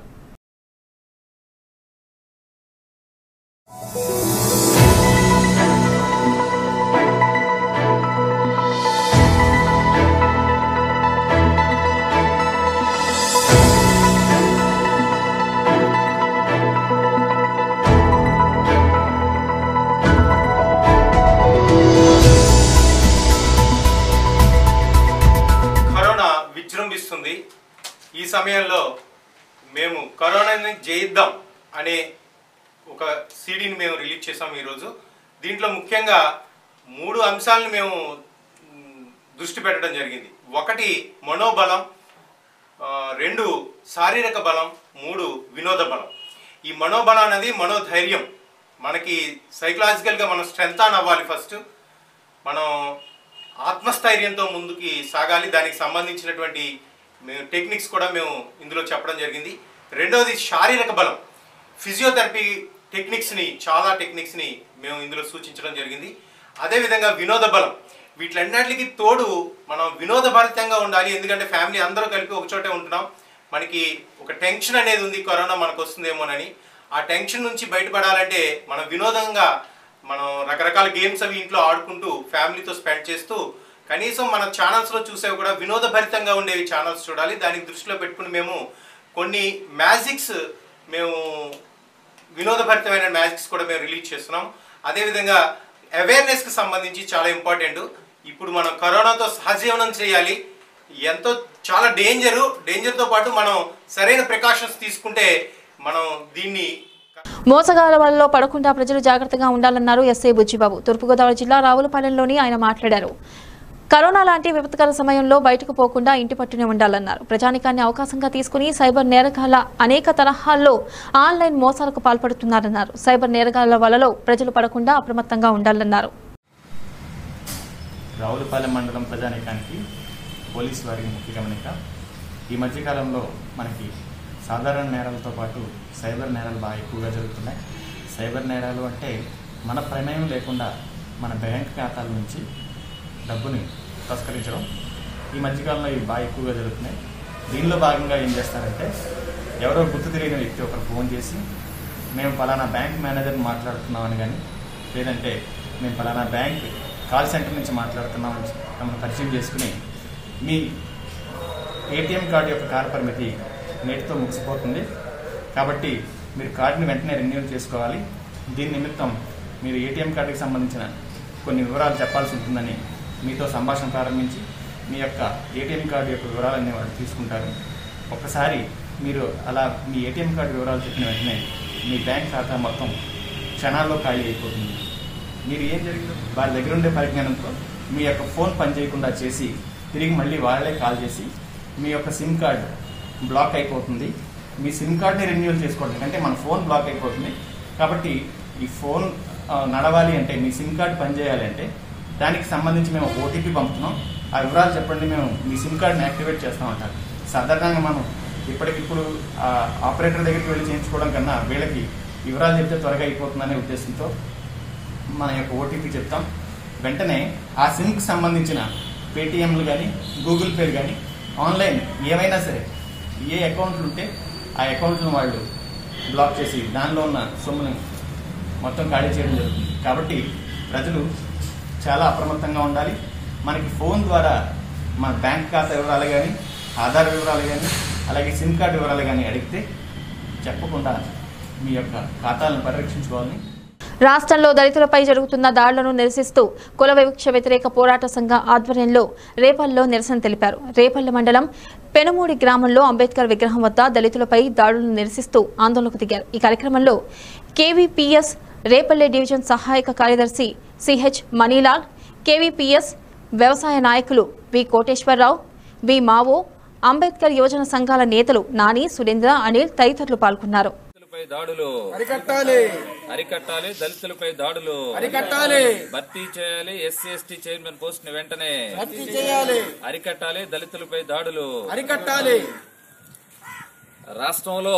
కరోనా విజృంభిస్తుంది ఈ సమయంలో మేము కరోనాని జయిద్దాం అనే ఒక సీడీని మేము రిలీజ్ చేసాం ఈరోజు దీంట్లో ముఖ్యంగా మూడు అంశాలను మేము మ్, దృష్టి పెట్టడం జరిగింది ఒకటి మనోబలం ఆ, రెండు శారీరక బలం మూడు వినోద బలం ఈ మనోబలం అనేది మనోధైర్యం మనకి సైకలాజికల్గా మనం స్ట్రెంత్ ఆన్ అవ్వాలి ఫస్ట్ మనం ఆత్మస్థైర్యంతో ముందుకి సాగాలి దానికి సంబంధించినటువంటి మేము టెక్నిక్స్ కూడా మేము ఇందులో చెప్పడం జరిగింది రెండవది శారీరక బలం ఫిజియోథెరపీ టెక్నిక్స్ని చాలా టెక్నిక్స్ని మేము ఇందులో సూచించడం జరిగింది అదేవిధంగా వినోద బలం వీటిలన్నిటికి తోడు మనం వినోదభరితంగా ఉండాలి ఎందుకంటే ఫ్యామిలీ అందరూ కలిపి ఒక చోటే ఉంటున్నాం మనకి ఒక టెన్షన్ అనేది ఉంది కరోనా మనకు వస్తుందేమోనని ఆ టెన్షన్ నుంచి బయటపడాలంటే మనం వినోదంగా మనం రకరకాల గేమ్స్ అవి ఇంట్లో ఆడుకుంటూ ఫ్యామిలీతో స్పెండ్ చేస్తూ కనీసం మన ఛానల్స్లో చూసేవి కూడా వినోదభరితంగా ఉండేవి ఛానల్స్ చూడాలి దానికి దృష్టిలో పెట్టుకుని మేము కొన్ని మ్యాజిక్స్ మేము వినోదభరితమైన మ్యాజిక్స్ కూడా మేము రిలీజ్ చేస్తున్నాం అదేవిధంగా అవేర్నెస్కి సంబంధించి చాలా ఇంపార్టెంట్ ఇప్పుడు మనం కరోనాతో సహజీవనం చేయాలి ఎంతో చాలా డేంజరు డేంజర్తో పాటు మనం సరైన ప్రికాషన్స్ తీసుకుంటే మనం దీన్ని మోసగాల వలలో పడకుండా ప్రజలు జాగ్రత్తగా ఉండాలన్నారు ఎస్ఐ బుజ్జిబాబు తూర్పుగోదావరి జిల్లా రావులపాలెంలోని ఆయన మాట్లాడారు కరోనా లాంటి విపత్కర సమయంలో బయటకు పోకుండా ఇంటి పట్టునే ఉండాలన్నారు ప్రజానికాన్ని అవకాశంగా తీసుకుని సైబర్ నేరగాళ్ల అనేక తరహాల్లో ఆన్లైన్ మోసాలకు పాల్పడుతున్నారన్నారు సైబర్ నేరగాళ్ల వలలో ప్రజలు పడకుండా అప్రమత్తంగా ఉండాలన్నారు రావులపాలెం మండలం ప్రజానీకానికి పోలీసు వారికి ముఖ్య గమనిక ఈ మధ్యకాలంలో మనకి సాధారణ నేరాలతో పాటు సైబర్ నేరాలు బాగా ఎక్కువగా జరుగుతున్నాయి సైబర్ నేరాలు అంటే మన ప్రమేయం లేకుండా మన బ్యాంక్ ఖాతాల నుంచి డబ్బుని తస్కరించడం ఈ మధ్యకాలంలో ఇవి బాగా ఎక్కువగా జరుగుతున్నాయి దీనిలో భాగంగా ఏం చేస్తారంటే ఎవరో గుర్తు తెలియని వ్యక్తి ఒకరు ఫోన్ చేసి మేము పలానా బ్యాంక్ మేనేజర్ని మాట్లాడుతున్నామని కానీ లేదంటే మేము పలానా బ్యాంక్ కాల్ సెంటర్ నుంచి మాట్లాడుతున్నామని మమ్మల్ని పరిచయం చేసుకుని మీ ఏటీఎం కార్డు యొక్క కాల పరిమితి నేటితో ముగిసిపోతుంది కాబట్టి మీరు కార్డుని వెంటనే రెన్యూల్ చేసుకోవాలి దీని నిమిత్తం మీరు ఏటీఎం కార్డుకి సంబంధించిన కొన్ని వివరాలు చెప్పాల్సి ఉంటుందని మీతో సంభాషణ ప్రారంభించి మీ యొక్క ఏటీఎం కార్డు యొక్క వివరాలన్నీ వాళ్ళు తీసుకుంటారు ఒక్కసారి మీరు అలా మీ ఏటీఎం కార్డు వివరాలు చెప్పిన వెంటనే మీ బ్యాంక్ ఖాతా మొత్తం క్షణాల్లో ఖాళీ అయిపోతుంది మీరు ఏం జరిగిందో వారి దగ్గర ఉండే పరిజ్ఞానంతో మీ యొక్క ఫోన్ పనిచేయకుండా చేసి తిరిగి మళ్ళీ వాళ్ళే కాల్ చేసి మీ యొక్క సిమ్ కార్డ్ బ్లాక్ అయిపోతుంది మీ సిమ్ కార్డ్ని రెన్యూల్ చేసుకోవడం అంటే మన ఫోన్ బ్లాక్ అయిపోతుంది కాబట్టి ఈ ఫోన్ ఆ, నడవాలి అంటే మీ సిమ్ కార్డ్ పనిచేయాలి అంటే దానికి సంబంధించి మేము ఓటీపీ పంపుతున్నాం ఆ వివరాలు చెప్పండి మేము మీ సిమ్ కార్డ్ని యాక్టివేట్ చేస్తామంటారు సాధారణంగా మనం ఇప్పటికిప్పుడు ఆ ఆపరేటర్ దగ్గరికి వెళ్ళి చేయించుకోవడం కన్నా వీళ్ళకి వివరాలు చెప్తే త్వరగా అయిపోతుందనే ఉద్దేశంతో మన యొక్క ఓటీపీ చెప్తాం వెంటనే ఆ సిమ్కి సంబంధించిన పేటిఎంలు కానీ గూగుల్ పేలు కానీ ఆన్లైన్ ఏమైనా సరే ఏ అకౌంట్లు ఉంటే ఆ అకౌంట్లను వాళ్ళు బ్లాక్ చేసి దానిలో ఉన్న సొమ్ముని మొత్తం ఖాళీ చేయడం జరుగుతుంది కాబట్టి ప్రజలు చాలా అప్రమత్తంగా ఉండాలి మనకి ఫోన్ ద్వారా మన బ్యాంక్ ఖాతా వివరాలు కానీ ఆధార్ వివరాలు కానీ అలాగే సిమ్ కార్డు వివరాలు కానీ అడిగితే చెప్పకుండా మీ యొక్క ఖాతాలను పరిరక్షించుకోవాలని రాష్ట్రంలో దళితులపై జరుగుతున్న దాడులను నిరసిస్తూ కుల వివక్ష వ్యతిరేక పోరాట సంఘ ఆధ్వర్యంలో రేపల్లో నిరసన తెలిపారు రేపల్ల మండలం పెనుమూడి గ్రామంలో అంబేద్కర్ విగ్రహం వద్ద దళితులపై దాడులను నిరసిస్తూ ఆందోళనకు దిగారు ఈ కార్యక్రమంలో కేవీపీఎస్ రేపల్లె డివిజన్ సహాయక కార్యదర్శి సిహెచ్ మనీలాల్ కేవీపీఎస్ వ్యవసాయ నాయకులు వి కోటేశ్వరరావు వి మావో అంబేద్కర్ యువజన సంఘాల నేతలు నాని సురేంద్ర అనిల్ తదితరులు పాల్గొన్నారు దళితులపై దాడులు అరికట్టాలి అరికట్టాలి దళితులపై దాడులు అరికట్టాలి భర్తీ చేయాలి ఎస్సీ ఎస్టీ చైర్మన్ పోస్ట్ ని వెంటనే భర్తీ చేయాలి అరికట్టాలి దళితులపై దాడులు అరికట్టాలి రాష్ట్రంలో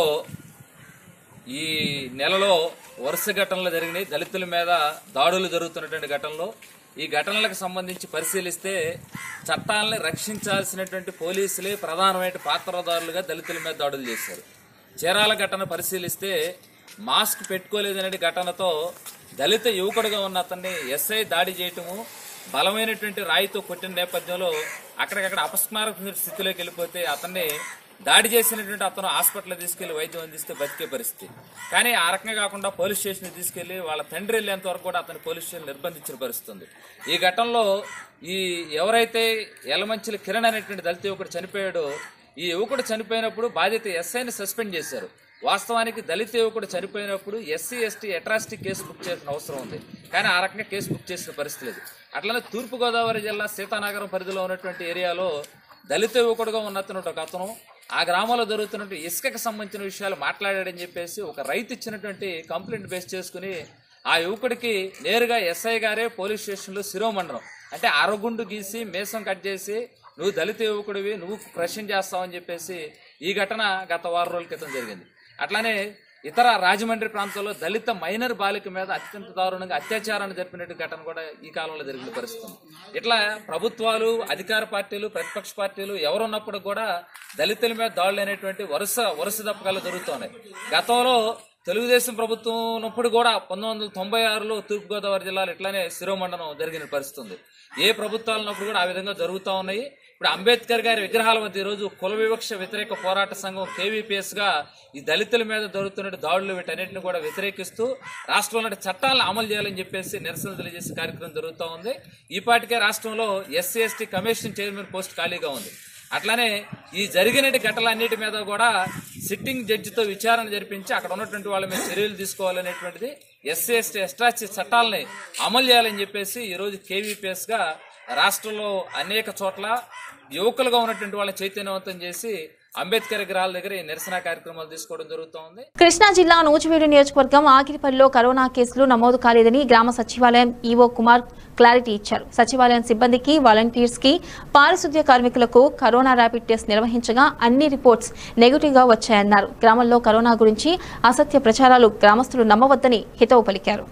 ఈ నెలలో వరుస ఘటనలు జరిగినాయి దళితుల మీద దాడులు జరుగుతున్నటువంటి ఘటనలు ఈ ఘటనలకు సంబంధించి పరిశీలిస్తే చట్టాలని రక్షించాల్సినటువంటి పోలీసులే ప్రధానమైన పాత్రదారులుగా దళితుల మీద దాడులు చేశారు చీరాల ఘటన పరిశీలిస్తే మాస్క్ పెట్టుకోలేదనే ఘటనతో దళిత యువకుడుగా ఉన్న అతన్ని ఎస్ఐ దాడి చేయటము బలమైనటువంటి రాయితో కొట్టిన నేపథ్యంలో అక్కడికక్కడ అపస్మారక స్థితిలోకి వెళ్ళిపోతే అతన్ని దాడి చేసినటువంటి అతను హాస్పిటల్ తీసుకెళ్లి వైద్యం అందిస్తే బతికే పరిస్థితి కానీ ఆ రకంగా కాకుండా పోలీస్ స్టేషన్ తీసుకెళ్లి వాళ్ళ తండ్రి వెళ్ళేంత వరకు కూడా అతని పోలీస్ స్టేషన్ నిర్బంధించిన పరిస్థితి ఉంది ఈ ఘటనలో ఈ ఎవరైతే ఎలమంచిల కిరణ్ అనేటువంటి దళిత యువకుడు చనిపోయాడో ఈ యువకుడు చనిపోయినప్పుడు బాధ్యత ఎస్ఐని సస్పెండ్ చేశారు వాస్తవానికి దళిత యువకుడు చనిపోయినప్పుడు SC ST atrocity case book చేసిన అవసరం ఉంది కానీ ఆ రకంగా కేసు బుక్ చేసిన పరిస్థితి లేదు అట్లనే తూర్పుగోదావరి జిల్లా సీతానగరం పరిధిలో ఉన్నటువంటి ఏరియాలో దళిత యువకుడుగా ఉన్నటువంటి ఒక అతను ఆ గ్రామంలో జరుగుతున్నటువంటి ఇసుకకు సంబంధించిన విషయాలు మాట్లాడాడని చెప్పేసి ఒక రైతు ఇచ్చినటువంటి కంప్లైంట్ బేస్ చేసుకుని ఆ యువకుడికి నేరుగా ఎస్ఐ గారే పోలీస్ స్టేషన్లో శిరోమండలం అంటే అరగుండు గీసి మేసం కట్ చేసి నువ్వు దళిత యువకుడివి నువ్వు క్రషింగ్ చేస్తావని చెప్పేసి ఈ ఘటన గత వారం రోజుల క్రితం జరిగింది అట్లానే ఇతర రాజమండ్రి ప్రాంతంలో దళిత మైనర్ బాలిక మీద అత్యంత దారుణంగా అత్యాచారాన్ని జరిపినట్టు ఘటన కూడా ఈ కాలంలో జరిగిన పరిస్థితి ఉంది. ఇట్లా ప్రభుత్వాలు అధికార పార్టీలు ప్రతిపక్ష పార్టీలు ఎవరున్నప్పుడు కూడా దళితుల మీద దాడులు అనేటువంటి వరుస వరుస దప్పకాలు జరుగుతున్నాయి గతంలో తెలుగుదేశం ప్రభుత్వం ఉన్నప్పుడు కూడా పంతొమ్మిది వందల తొంభై ఆరులో తూర్పుగోదావరి జిల్లాలో ఇట్లానే శిరోమండనం జరిగిన పరిస్థితి ఉంది ఏ ప్రభుత్వాలు ఉన్నప్పుడు కూడా ఆ విధంగా జరుగుతూ ఉన్నాయి ఇప్పుడు అంబేద్కర్ గారి విగ్రహాల మధ్య ఈ రోజు కుల వివక్ష వ్యతిరేక పోరాట సంఘం కేవీపీఎస్ గా ఈ దళితుల మీద జరుగుతున్న దాడులు వీటన్నిటిని కూడా వ్యతిరేకిస్తూ రాష్ట్రంలో చట్టాలను అమలు చేయాలని చెప్పేసి నిరసన తెలియజేసే కార్యక్రమం జరుగుతూ ఉంది ఈ పాటికే రాష్ట్రంలో SC ST commission chairman post ఖాళీగా ఉంది అట్లానే ఈ జరిగిన ఘటనలన్నిటి మీద కూడా సిట్టింగ్ జడ్జితో విచారణ జరిపించి అక్కడ ఉన్నటువంటి వాళ్ళ మీద చర్యలు తీసుకోవాలనేటువంటిది ఎస్సీ ఎస్టీ ఎస్ట్రాచి చట్టాలని అమలు చేయాలని చెప్పేసి ఈరోజు కేవీపీఎస్ గా రాష్ట్రంలో అనేక చోట్ల యువకులుగా ఉన్నటువంటి వాళ్ళని చైతన్యవంతం చేసి అంబేద్కర్ విగ్రహాల దగ్గర ఈ నిరసన కార్యక్రమాలు తీసుకోవడం జరుగుతూ ఉంది కృష్ణా జిల్లా నూజివీడు నియోజకవర్గం ఆగిరిపల్లిలో కరోనా కేసులు నమోదు కాలేదని గ్రామ సచివాలయం ఈవో కుమార్ క్లారిటీ ఇచ్చారు సచివాలయం సిబ్బందికి వాలంటీర్స్ కి పారిశుద్ధ్య కార్మికులకు కరోనా ర్యాపిడ్ టెస్ట్ నిర్వహించగా అన్ని రిపోర్ట్స్ నెగిటివ్ గా వచ్చాయన్నారు గ్రామంలో కరోనా గురించి అసత్య ప్రచారాలు గ్రామస్తులు నమ్మవద్దని హితవు పలికారు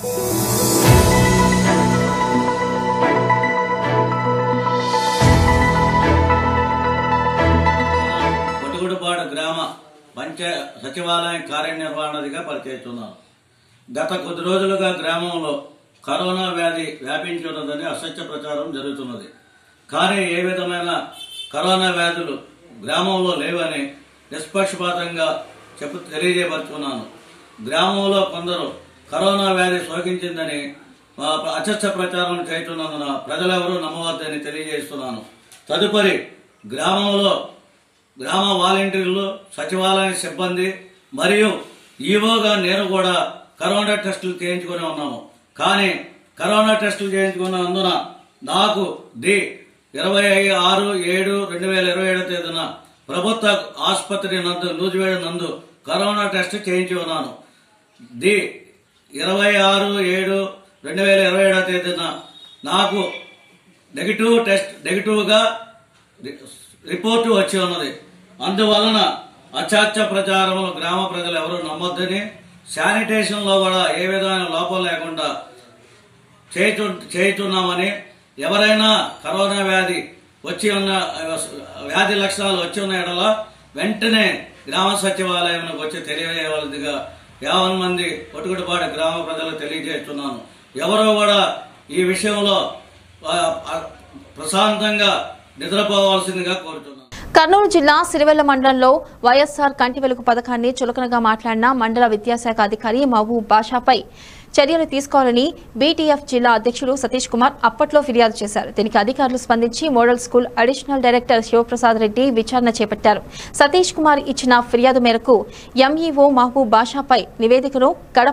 కొట్టుగుడిపాడు గ్రామ పంచాయ సచివాలయం కార్యనిర్వహణాధిగా పనిచేస్తున్నాను గత కొద్ది రోజులుగా గ్రామంలో కరోనా వ్యాధి వ్యాపించి ఉన్నదని అసత్య ప్రచారం జరుగుతున్నది కానీ ఏ విధమైన కరోనా వ్యాధులు గ్రామంలో లేవని నిష్పక్షపాతంగా చెప్పు తెలియజేయపరుచుకున్నాను గ్రామంలో కొందరు కరోనా వ్యాధి సోకించిందని ఆ, అసత్య ప్రచారం చేస్తున్నందున ప్రజలెవరూ నమ్మవద్దని తెలియజేస్తున్నాను తదుపరి గ్రామంలో గ్రామ వాలంటీర్లు సచివాలయ సిబ్బంది మరియు ఈవోగా నేను కూడా కరోనా టెస్టులు చేయించుకుని ఉన్నాము కానీ కరోనా టెస్టులు చేయించుకున్నందున నాకు డి ఇరవై ఆరు ఏడు రెండు వేల ఇరవై ఏడో తేదీన ప్రభుత్వ ఆసుపత్రి నందు నూజివేడు నందు కరోనా టెస్ట్ చేయించి ఉన్నాను డి ఇరవై ఆరు ఏడు రెండు వేల ఇరవై ఏడో తేదీన నాకు నెగిటివ్ టెస్ట్ నెగిటివ్గా రి- రిపోర్టు వచ్చి ఉన్నది అందువలన అత్యాత్య ప్రచారంలో గ్రామ ప్రజలు ఎవరు నమ్మొద్దని శానిటేషన్లో కూడా ఏ విధమైన లోపం లేకుండా చేతు చేస్తున్నామని ఎవరైనా కరోనా వ్యాధి వచ్చి ఉన్న వ్యాధి లక్షణాలు వచ్చి ఉన్న ఎడల వెంటనే గ్రామ సచివాలయంలోకి వచ్చి తెలియజేయవలసిందిగా యావన్ మంది ఒటుకుడుపాడు గ్రామ ప్రజలకు తెలియజేస్తున్నాను ఎవరో కూడా ఈ విషయంలో ఆ, ఆ, ప్రశాంతంగా నిద్రపోవాల్సిందిగా కోరుతున్నాను కర్నూలు జిల్లా సిరివెల్ల మండలంలో వైఎస్ఆర్ కంటి వెలుగు పథకాన్ని చులకనగా మాట్లాడిన మండల విద్యాశాఖ అధికారి మహబూబ్ బాషాపై చర్యలు తీసుకోవాలని బీటీఎఫ్ జిల్లా అధ్యక్షుడు సతీష్ కుమార్ అప్పట్లో ఫిర్యాదు చేశారు దీనికి అధికారులు స్పందించి model school additional director Sivaprasad Reddy విచారణ చేపట్టారు సతీష్ కుమార్ ఇచ్చిన ఫిర్యాదు మేరకు ఎంఈఓ మహబూబ్ బాషాపై నివేదికను కడప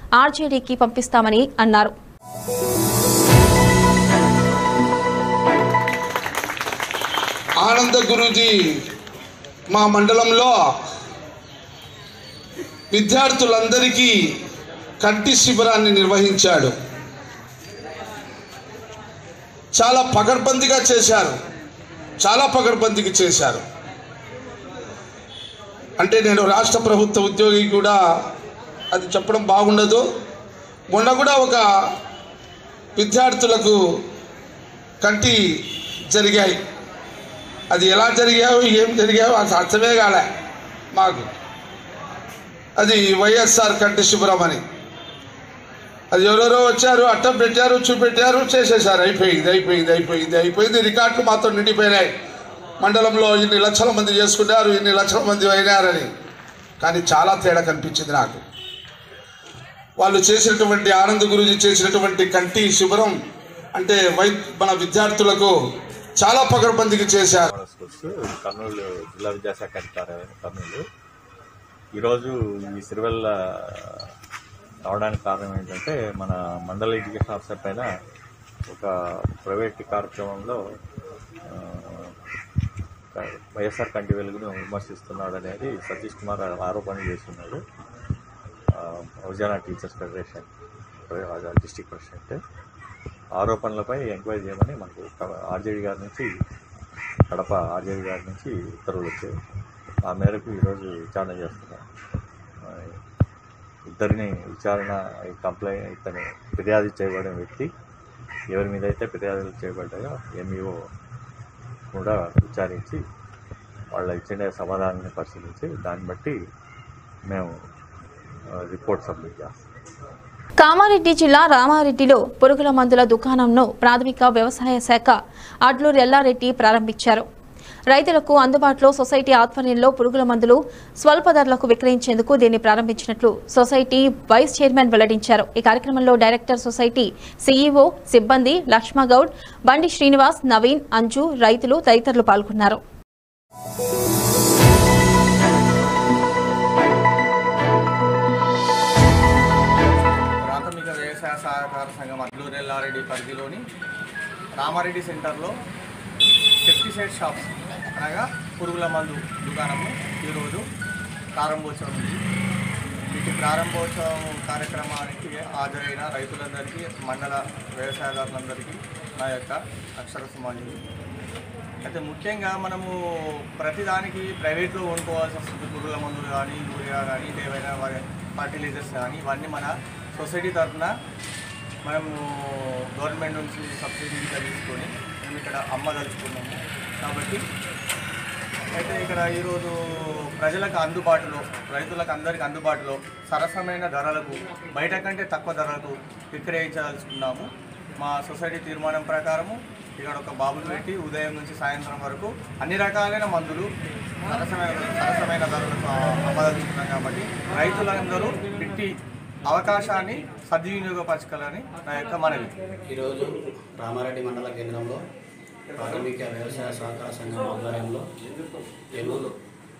ఆర్జేడీకి పంపిస్తామని అన్నారు ఆనంద గురూజీ మా మండలంలో విద్యార్థులందరికీ కంటి శిబిరాన్ని నిర్వహించాడు చాలా పకడ్బందీగా చేశారు చాలా పకడ్బందీగా చేశారు అంటే నేను రాష్ట్ర ప్రభుత్వ ఉద్యోగి కూడా అది చెప్పడం బాగుండదు మొన్న కూడా ఒక విద్యార్థులకు కంటి జరిగాయి అది ఎలా జరిగాయో ఏం జరిగాయో అది అర్థమే కాలే మాకు అది వైఎస్ఆర్ కంటి శుభ్రం అని అది ఎవరెవరో వచ్చారు అట్టం పెట్టారు చూపెట్టారు చేసేసారు అయిపోయింది అయిపోయింది అయిపోయింది అయిపోయింది రికార్డులు మాత్రం నిండిపోయినాయి మండలంలో ఇన్ని లక్షల మంది చేసుకున్నారు ఇన్ని లక్షల మంది అయినారని కానీ చాలా తేడా కనిపించింది నాకు వాళ్ళు చేసినటువంటి ఆనంద్ గురుజీ చేసినటువంటి కంటి శిబిరం అంటే వై మన విద్యార్థులకు చాలా పకడ్బందీకి చేశారు స్కూల్స్ కర్నూలు జిల్లా విద్యాశాఖ అధికారి కర్నూలు ఈరోజు ఈ సిరివెల్ల రావడానికి కారణం ఏంటంటే మన మండల ఎడ్యుకేషన్ ఆఫీసర్ పైన ఒక ప్రైవేట్ కార్యక్రమంలో ఆ, వైఎస్ఆర్ కంటి వెలుగును విమర్శిస్తున్నాడు అనేది సతీష్ కుమార్ ఆరోపణ చేస్తున్నాడు ఆ, హౌజానా టీచర్స్ ఫెడరేషన్ డిస్టిక్ ప్రెసిడెంట్ ఆరోపణలపై ఎంక్వైరీ చేయమని మనకు ఆర్జేడీ గారి నుంచి కడప ఆర్జేడీ గారి నుంచి ఉత్తర్వులు వచ్చాయి ఆ మేరకు ఈరోజు విచారణ చేస్తున్నాం ఆ, ఇద్దరిని విచారణ ఈ కంప్లైంట్ ఇతని ఫిర్యాదు చేయబడిన వ్యక్తి ఎవరి మీద అయితే ఫిర్యాదులు చేయబడ్డాయో ఎంఈఓ కూడా విచారించి వాళ్ళ ఇచ్చిన సమాధానాన్ని పరిశీలించి దాన్ని బట్టి మేము ఆ, రిపోర్ట్ సబ్మిట్ చేస్తాం కామారెడ్డి జిల్లా రామారెడ్డిలో పురుగుల మందుల దుకాణంను ప్రాథమిక వ్యవసాయ శాఖ అడ్లూరు ఎల్లారెడ్డి ప్రారంభించారు రైతులకు అందుబాటులో సొసైటీ ఆధ్వర్యంలో పురుగుల మందులు స్వల్ప ధరలకు విక్రయించేందుకు దీన్ని ప్రారంభించినట్లు సొసైటీ వైస్ చైర్మన్ వెల్లడించారు ఈ కార్యక్రమంలో డైరెక్టర్ సొసైటీ సీఈఓ సిబ్బంది లక్ష్మగౌడ్ బండి శ్రీనివాస్ నవీన్ అంజు రైతులు తదితరులు పాల్గొన్నారు ప్రాథమిక వ్యవసాయ సహకార సంఘం అడ్లూరు ఎల్లారెడ్డి పరిధిలోని రామారెడ్డి సెంటర్లో పెస్టిసైడ్ షాప్స్ అనగా పురుగుల మందు దుకాణము ఈరోజు ప్రారంభోత్సవం ఉంది వీటి ప్రారంభోత్సవం కార్యక్రమానికి హాజరైన రైతులందరికీ మండల వ్యవసాయదారులందరికీ నా యొక్క అక్షర సుమాన్యులు అయితే ముఖ్యంగా మనము ప్రతిదానికి ప్రైవేట్లో కొనుక్కోవాల్సి వస్తుంది పురుగుల మందులు కానీ యూరియా కానీ ఏవైనా ఫర్టిలైజర్స్ కానీ ఇవన్నీ మన సొసైటీ తరఫున మనము గవర్నమెంట్ నుంచి సబ్సిడీ కింద తీసుకొని మేము ఇక్కడ అమ్మదలుచుకున్నాము కాబట్టి అయితే ఇక్కడ ఈరోజు ప్రజలకు అందుబాటులో రైతులకు అందరికి అందుబాటులో సరసమైన ధరలకు బయట కంటే తక్కువ ధరలకు విక్రయించదలుచుకున్నాము మా సొసైటీ తీర్మానం ప్రకారము ఇక్కడ ఒక బాబుని పెట్టి ఉదయం నుంచి సాయంత్రం వరకు అన్ని రకాలైన మందులు సరసమైన సరసమైన ధరలకు అమ్మదలుచుకున్నాం కాబట్టి రైతులందరూ ఇట్టి అవకాశాన్ని సద్వినియోగపరచుకోవాలని నా యొక్క మనవి ఈరోజు రామారెడ్డి మండల కేంద్రంలో ప్రాథమిక వ్యవసాయ సహకార సంఘం ఆధ్వర్యంలో ఎరువులు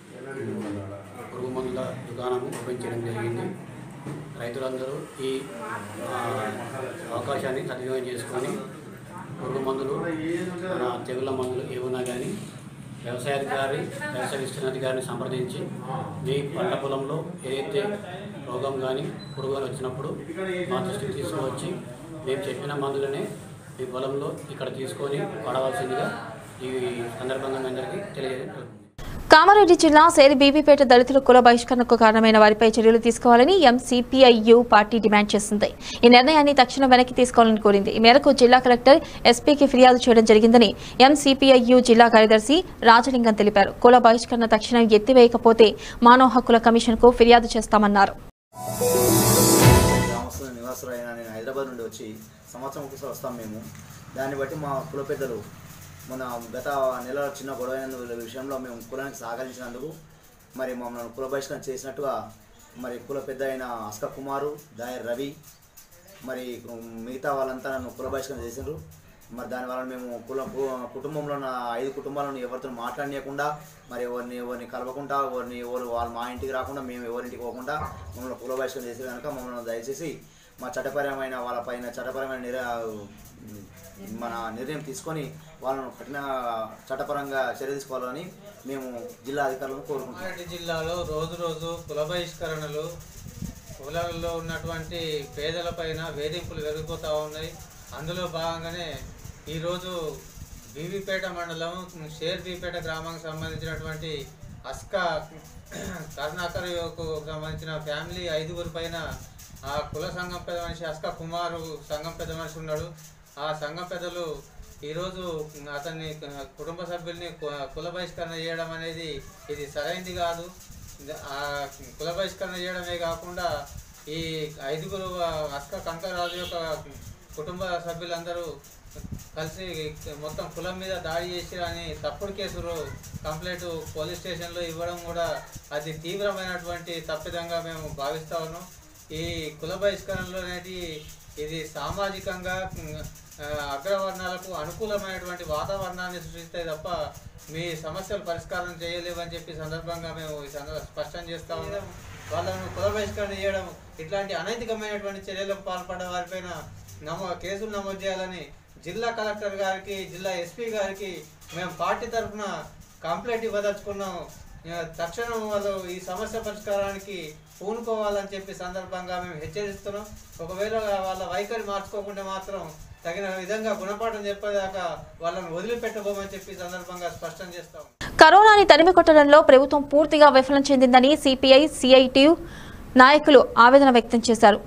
పురుగు మందుల దుకాణము ఓపెన్ చేయడం జరిగింది రైతులందరూ ఈ ఆ, అవకాశాన్ని సద్వినియోగం చేసుకొని పురుగు మందులు మన తెగుళ్ళ మందులు ఏమున్నా కానీ వ్యవసాయ అధికారి వ్యవసాయ విస్తరణ అధికారిని సంప్రదించి మీ పంట పొలంలో ఏదైతే రోగం కానీ పురుగు కానీ వచ్చినప్పుడు మా దృష్టికి తీసుకువచ్చి మేము చెప్పిన మందులనే మీ పొలంలో ఇక్కడ తీసుకొని వాడవలసిందిగా ఈ సందర్భంగా మీ అందరికీ తెలియజేయడం కామారెడ్డి జిల్లా సేరి బీబీపేట దళితుల కుల బహిష్కరణకు కారణమైన వారిపై చర్యలు తీసుకోవాలని ఎంసీపీఐయు పార్టీ డిమాండ్ చేసింది ఈ నిర్ణయాన్ని తక్షణం వెనక్కి తీసుకోవాలని కోరింది ఈ మేరకు జిల్లా కలెక్టర్ ఎస్పీకి ఫిర్యాదు చేయడం జరిగిందని ఎంసీపీఐయు జిల్లా కార్యదర్శి రాజలింగం తెలిపారు కుల బహిష్కరణ తక్షణం ఎత్తివేయకపోతే మానవ హక్కుల కమిషన్కు ఫిర్యాదు చేస్తామన్నారు గ్రామస్తుల నివాసులైన నేను హైదరాబాద్ నుండి వచ్చి సంవత్సరం ఒకసారి వస్తాం మేము దాన్ని బట్టి మా కుల పెద్దలు మన గత నెల చిన్న గొడవ విషయంలో మేము కులానికి సహకరించినందుకు మరి మమ్మల్ని కుల బహిష్కరణ చేసినట్టుగా మరి కుల పెద్ద అయిన అస్క కుమారు దాయర్ రవి మరి మిగతా వాళ్ళంతా నన్ను కుల బహిష్కరణ చేసినారు మరి దానివల్ల మేము కుల కు- కుటుంబంలో ఉన్న ఐదు కుటుంబాలను ఎవరితో మాట్లాడనీయకుండా మరి ఎవరిని ఎవరిని కలవకుండా ఎవరిని ఎవరు వాళ్ళు మా ఇంటికి రాకుండా మేము ఎవరింటికి పోకుండా మమ్మల్ని కుల బహిష్కరణ చేసి కనుక మమ్మల్ని దయచేసి మా చట్టపరమైన వాళ్ళ పైన చట్టపరమైన నిర మన నిర్ణయం తీసుకొని వాళ్ళను కఠిన చట్టపరంగా చర్య తీసుకోవాలని మేము జిల్లా అధికారులను కోరుకుంటున్నాం రంగారెడ్డి జిల్లాలో రోజు రోజు కుల బహిష్కరణలు కులాలలో ఉన్నటువంటి పేదలపైన వేధింపులు పెరిగిపోతూ ఉన్నాయి అందులో భాగంగానే ఈరోజు బీవీపేట మండలం షేర్బీపేట గ్రామానికి సంబంధించినటువంటి అస్కా కరుణాకర్ కు సంబంధించిన ఫ్యామిలీ ఐదుగురు పైన ఆ కుల సంఘం పెద్ద మనిషి అస్కా కుమారు సంఘం పెద్ద మనిషి ఉన్నాడు ఆ సంఘం పెద్దలు ఈరోజు అతన్ని కుటుంబ సభ్యుల్ని కు- కుల బహిష్కరణ చేయడం అనేది ఇది సరైంది కాదు ఆ కుల బహిష్కరణ చేయడమే కాకుండా ఈ ఐదుగురు అస్క కంకరాజు యొక్క కుటుంబ సభ్యులందరూ కలిసి మొత్తం కులం మీద దాడి చేసి అని తప్పుడు కేసులు కంప్లైంట్ పోలీస్ స్టేషన్లో ఇవ్వడం కూడా అది తీవ్రమైనటువంటి తప్పిదంగా మేము భావిస్తా ఉన్నాం ఈ కుల బహిష్కరణలో అనేది ఇది సామాజికంగా ఉమ్, ఆ, అగ్రవర్ణాలకు అనుకూలమైనటువంటి వాతావరణాన్ని సృష్టిస్తే తప్ప మీ సమస్యలు పరిష్కారం చేయలేవని చెప్పి సందర్భంగా మేము ఈ సందర్భ స్పష్టం చేస్తా ఉన్నాం వాళ్ళను కుల బహిష్కరణ చేయడం ఇట్లాంటి అనైతికమైనటువంటి చర్యలకు పాల్పడ్డ వారిపైన నమో కేసులు నమోదు చేయాలని జిల్లా కలెక్టర్ గారికి జిల్లా ఎస్పీ గారికి మేము పార్టీ తరఫున కంప్లైంట్ ఇవ్వదలుచుకున్నాం ఆ, తక్షణం వాళ్ళు ఈ సమస్య పరిష్కారానికి పూనుకోవాలని చెప్పి సందర్భంగా మేము హెచ్చరిస్తున్నాం ఒకవేళ వాళ్ళ వైఖరి మార్చుకోకుంటే మాత్రం తగిన విధంగా గుణపాఠం చెప్పేదాకా వాళ్ళని వదిలిపెట్టబోమని చెప్పి ఈ సందర్భంగా స్పష్టం చేస్తాం కరోనాని తరిమి కొట్టడంలో ప్రభుత్వం పూర్తిగా విఫలం చెందిందని సిపిఐ సిఐటియు నాయకులు ఆవేదన వ్యక్తం చేశారు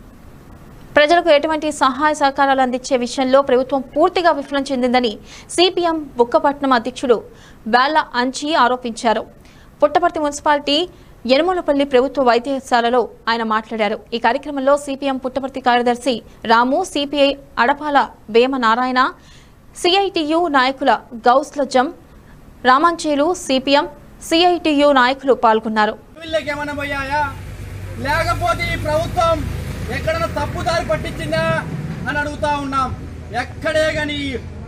ప్రజలకు ఎటువంటి సహాయ సహకారాలు అందించే విషయంలో ప్రభుత్వం పూర్తిగా విఫలం చెందిందని సిపిఎం బుక్కపట్నం అధ్యక్షుడు బాల అంచి ఆరోపించారు పుట్టపర్తి మున్సిపాలిటీ యనమలపల్లి ప్రభుత్వ వైద్యశాలలో ఆయన మాట్లాడారు ఈ కార్యక్రమంలో సిపిఎం పుట్టపర్తి కార్యదర్శి రాము సిపిఐ అడపాల వేమ నారాయణ సిఐటియు నాయకుల గౌస్ల జం రామాంచేలు సిపిఎం సిఐటియు నాయకులు పాల్గొన్నారు వీళ్ళకి ఏమైనా పోయాయా లేకపోతే ఈ ప్రభుత్వం ఎక్కడైనా తప్పుదారి పట్టించిందా అని అడుగుతా ఉన్నాం ఎక్కడే గాని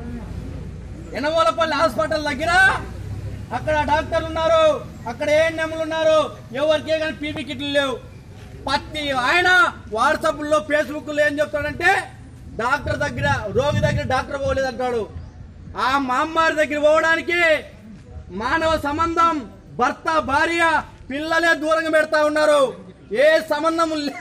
ఎనమోలపల్లి హాస్పిటల్ దగ్గర అక్కడ డాక్టర్లు ఉన్నారు అక్కడ ఏఎన్ఎంలు ఉన్నారు ఎవరికే కానీ పీపీ కిట్లు లేవు ప్రతి ఆయన వాట్సాప్లో ఫేస్బుక్లో ఏం చెప్తాడంటే డాక్టర్ దగ్గర రోగి దగ్గర డాక్టర్ పోలేదంటాడు ఆ మామ్మారి దగ్గర పోవడానికి మానవ సంబంధం భర్త భార్య పిల్లలే దూరంగా పెడతా ఉన్నారు ఏ సంబంధం లే-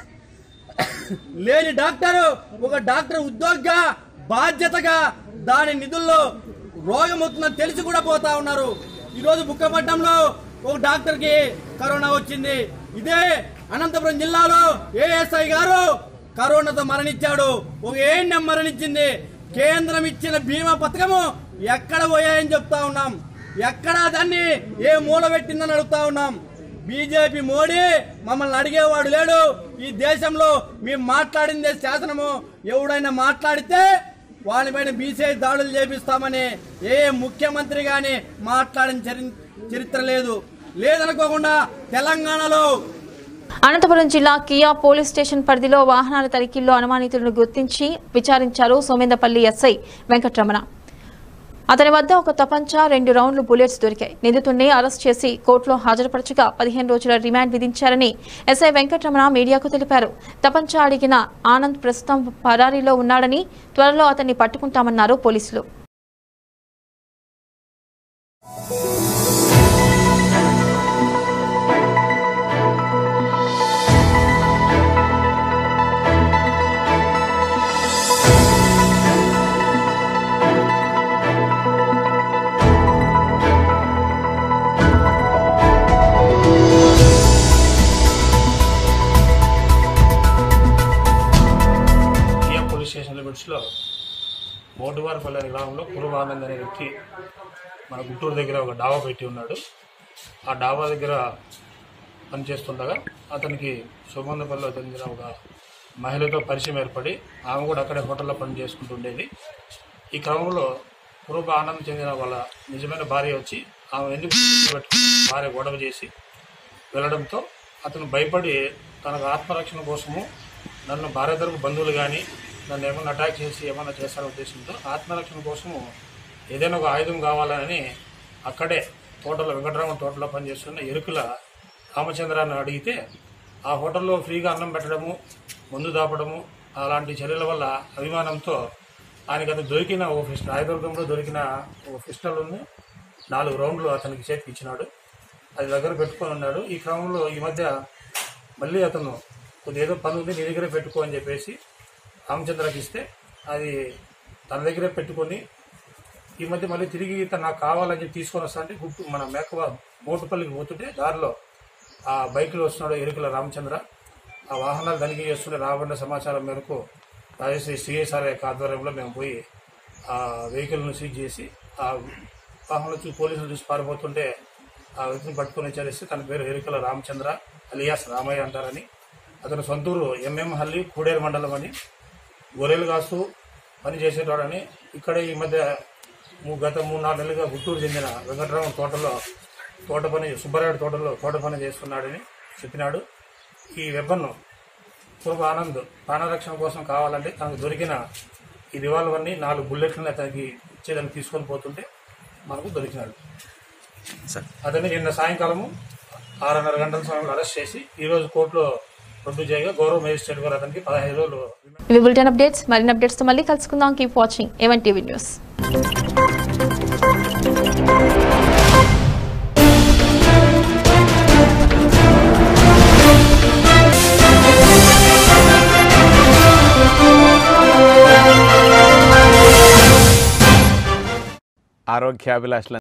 లేని డాక్టరు ఒక డాక్టర్ ఉద్యోగిగా బాధ్యతగా దాని నిధుల్లో రోగం అవుతుందని తెలిసి కూడా పోతా ఉన్నారు ఈరోజు బుక్కపట్నంలో ఒక డాక్టర్కి కరోనా వచ్చింది ఇదే అనంతపురం జిల్లాలో ఏఎస్ఐ గారు కరోనాతో మరణించాడు ఒక ఏఎన్ఎం మరణించింది కేంద్రం ఇచ్చిన బీమా పథకము ఎక్కడ పోయాయని చెప్తా ఉన్నాం ఎక్కడ దాన్ని ఏ మూల పెట్టిందని అడుగుతా ఉన్నాం బీజేపీ మోడీ మమ్మల్ని అడిగేవాడు లేడు ఈ దేశంలో మేము మాట్లాడిందే శాసనము ఎవడైనా మాట్లాడితే వాళ్ళపైన బీసీ దాడులు చేపిస్తామని ఏ ముఖ్యమంత్రి గాని మాట్లాడిన చరి- చరిత్ర లేదు లేదనుకోకుండా తెలంగాణలో అనంతపురం జిల్లా కియా పోలీస్ స్టేషన్ పరిధిలో వాహనాల తనిఖీల్లో అనుమానితులను గుర్తించి విచారించారు సోమేందపల్లి ఎస్ఐ వెంకటరమణ అతని వద్ద ఒక తపంచా రెండు రౌండ్లు బుల్లెట్స్ దొరికాయి నిందితుడిని అరెస్ట్ చేసి కోర్టులో హాజరుపరచగా పదిహేను రోజుల రిమాండ్ విధించారని ఎస్ఐ వెంకటరమణ మీడియాకు తెలిపారు తపంచా అడిగిన ఆనంద్ ప్రస్తుతం పరారీలో ఉన్నాడని త్వరలో అతన్ని పట్టుకుంటామన్నారు పోలీసులు కియా పోలీస్ స్టేషన్ లిమిట్స్లో మోటువారిపల్లి అనే గ్రామంలో కురువానంద్ అనే వ్యక్తి మన గుంటూరు దగ్గర ఒక డాబా పెట్టి ఉన్నాడు ఆ డాబా దగ్గర పనిచేస్తుండగా అతనికి సుగంధపల్లిలో చెందిన ఒక మహిళతో పరిచయం ఏర్పడి ఆమె కూడా అక్కడే హోటల్లో పని చేసుకుంటుండేది ఈ క్రమంలో కురుబ ఆనంద్ చెందిన వాళ్ళ నిజమైన భార్య వచ్చి ఆమె ఎందుకు పెట్టుకుని భార్య గొడవ చేసి వెళ్ళడంతో అతను భయపడి తనకు ఆత్మరక్షణ కోసము నన్ను భార్య తరపు బంధువులు కానీ నన్ను ఏమన్నా అటాక్ చేసి ఏమన్నా చేస్తారో ఉద్దేశంతో ఆత్మరక్షణ కోసము ఏదైనా ఒక ఆయుధం కావాలని అక్కడే తోటలో వెంకటరామన్ తోటలో పనిచేస్తున్న ఎరుకుల రామచంద్రాన్ని అడిగితే ఆ హోటల్లో ఫ్రీగా అన్నం పెట్టడము మందు దాపడము అలాంటి చర్యల వల్ల అభిమానంతో ఆయనకి అది దొరికిన ఓ పిస్టల్ రాయదుర్గంలో దొరికిన ఓ పిస్టల్ని నాలుగు రౌండ్లు అతనికి చేతికి ఇచ్చినాడు అది దగ్గర పెట్టుకొని ఉన్నాడు ఈ క్రమంలో ఈ మధ్య మళ్ళీ అతను కొద్ది ఏదో పని ఉంది నీ దగ్గరే పెట్టుకో అని చెప్పేసి రామచంద్రకి ఇస్తే అది తన దగ్గరే పెట్టుకొని ఈ మధ్య మళ్ళీ తిరిగి తను నాకు కావాలని చెప్పి తీసుకొని వస్తా అంటే గుట్టు మన మేకవ మోటుపల్లికి పోతుంటే దారిలో ఆ బైక్లో వస్తున్నాడు ఎరుకుల రామచంద్ర ఆ వాహనాలు తనిఖీ చేస్తుంటే రాబడిన సమాచారం మేరకు రాజశ్రీ సిఎస్ఆర్ యొక్క ఆధ్వర్యంలో మేము పోయి ఆ వెహికల్ను సీజ్ చేసి ఆ వాహనంలో చూసి పోలీసులు చూసి పారిపోతుంటే ఆ వ్యక్తిని పట్టుకొని విచారిస్తే తన పేరు ఎరుకల రామచంద్ర అలియాస్ రామయ్య అంటారని అతను సొంతూరు ఎంఎం హల్లి కూడేరు మండలం అని గొర్రెలు కాస్తూ పని చేసేటోడని ఇక్కడే ఈ మధ్య మూ- గత మూడు నాలుగు నెలలుగా గుంటూరు చెందిన వెంకటరామ తోటలో తోట పని సుబ్బారాయుడు తోటలో తోట పని చేస్తున్నాడని చెప్పినాడు ఈ వెబ్బన్ను పూర్వ ఆనంద్ ప్రాణరక్షణ కోసం కావాలంటే తనకు దొరికిన ఈ రివాల్వర్ని నాలుగు బుల్లెట్లను అతనికి ఇచ్చేదానికి తీసుకొని పోతుంటే మనకు దొరికినాడు అతన్ని నిన్న సాయంకాలము ఆరున్నర గంటల సమయంలో అరెస్ట్ చేసి ఈ రోజు కోర్టులో రద్దు చేయగా గౌరవ మేజిస్ట్రేట్ గారు అతనికి పదహైదు రోజులు ఇవి బులెటిన్ అప్డేట్స్ మరిన్ని అప్డేట్స్తో మళ్ళీ కలుసుకుందాం keep watching A one TV news ఆరోగ్యాభిలాషుల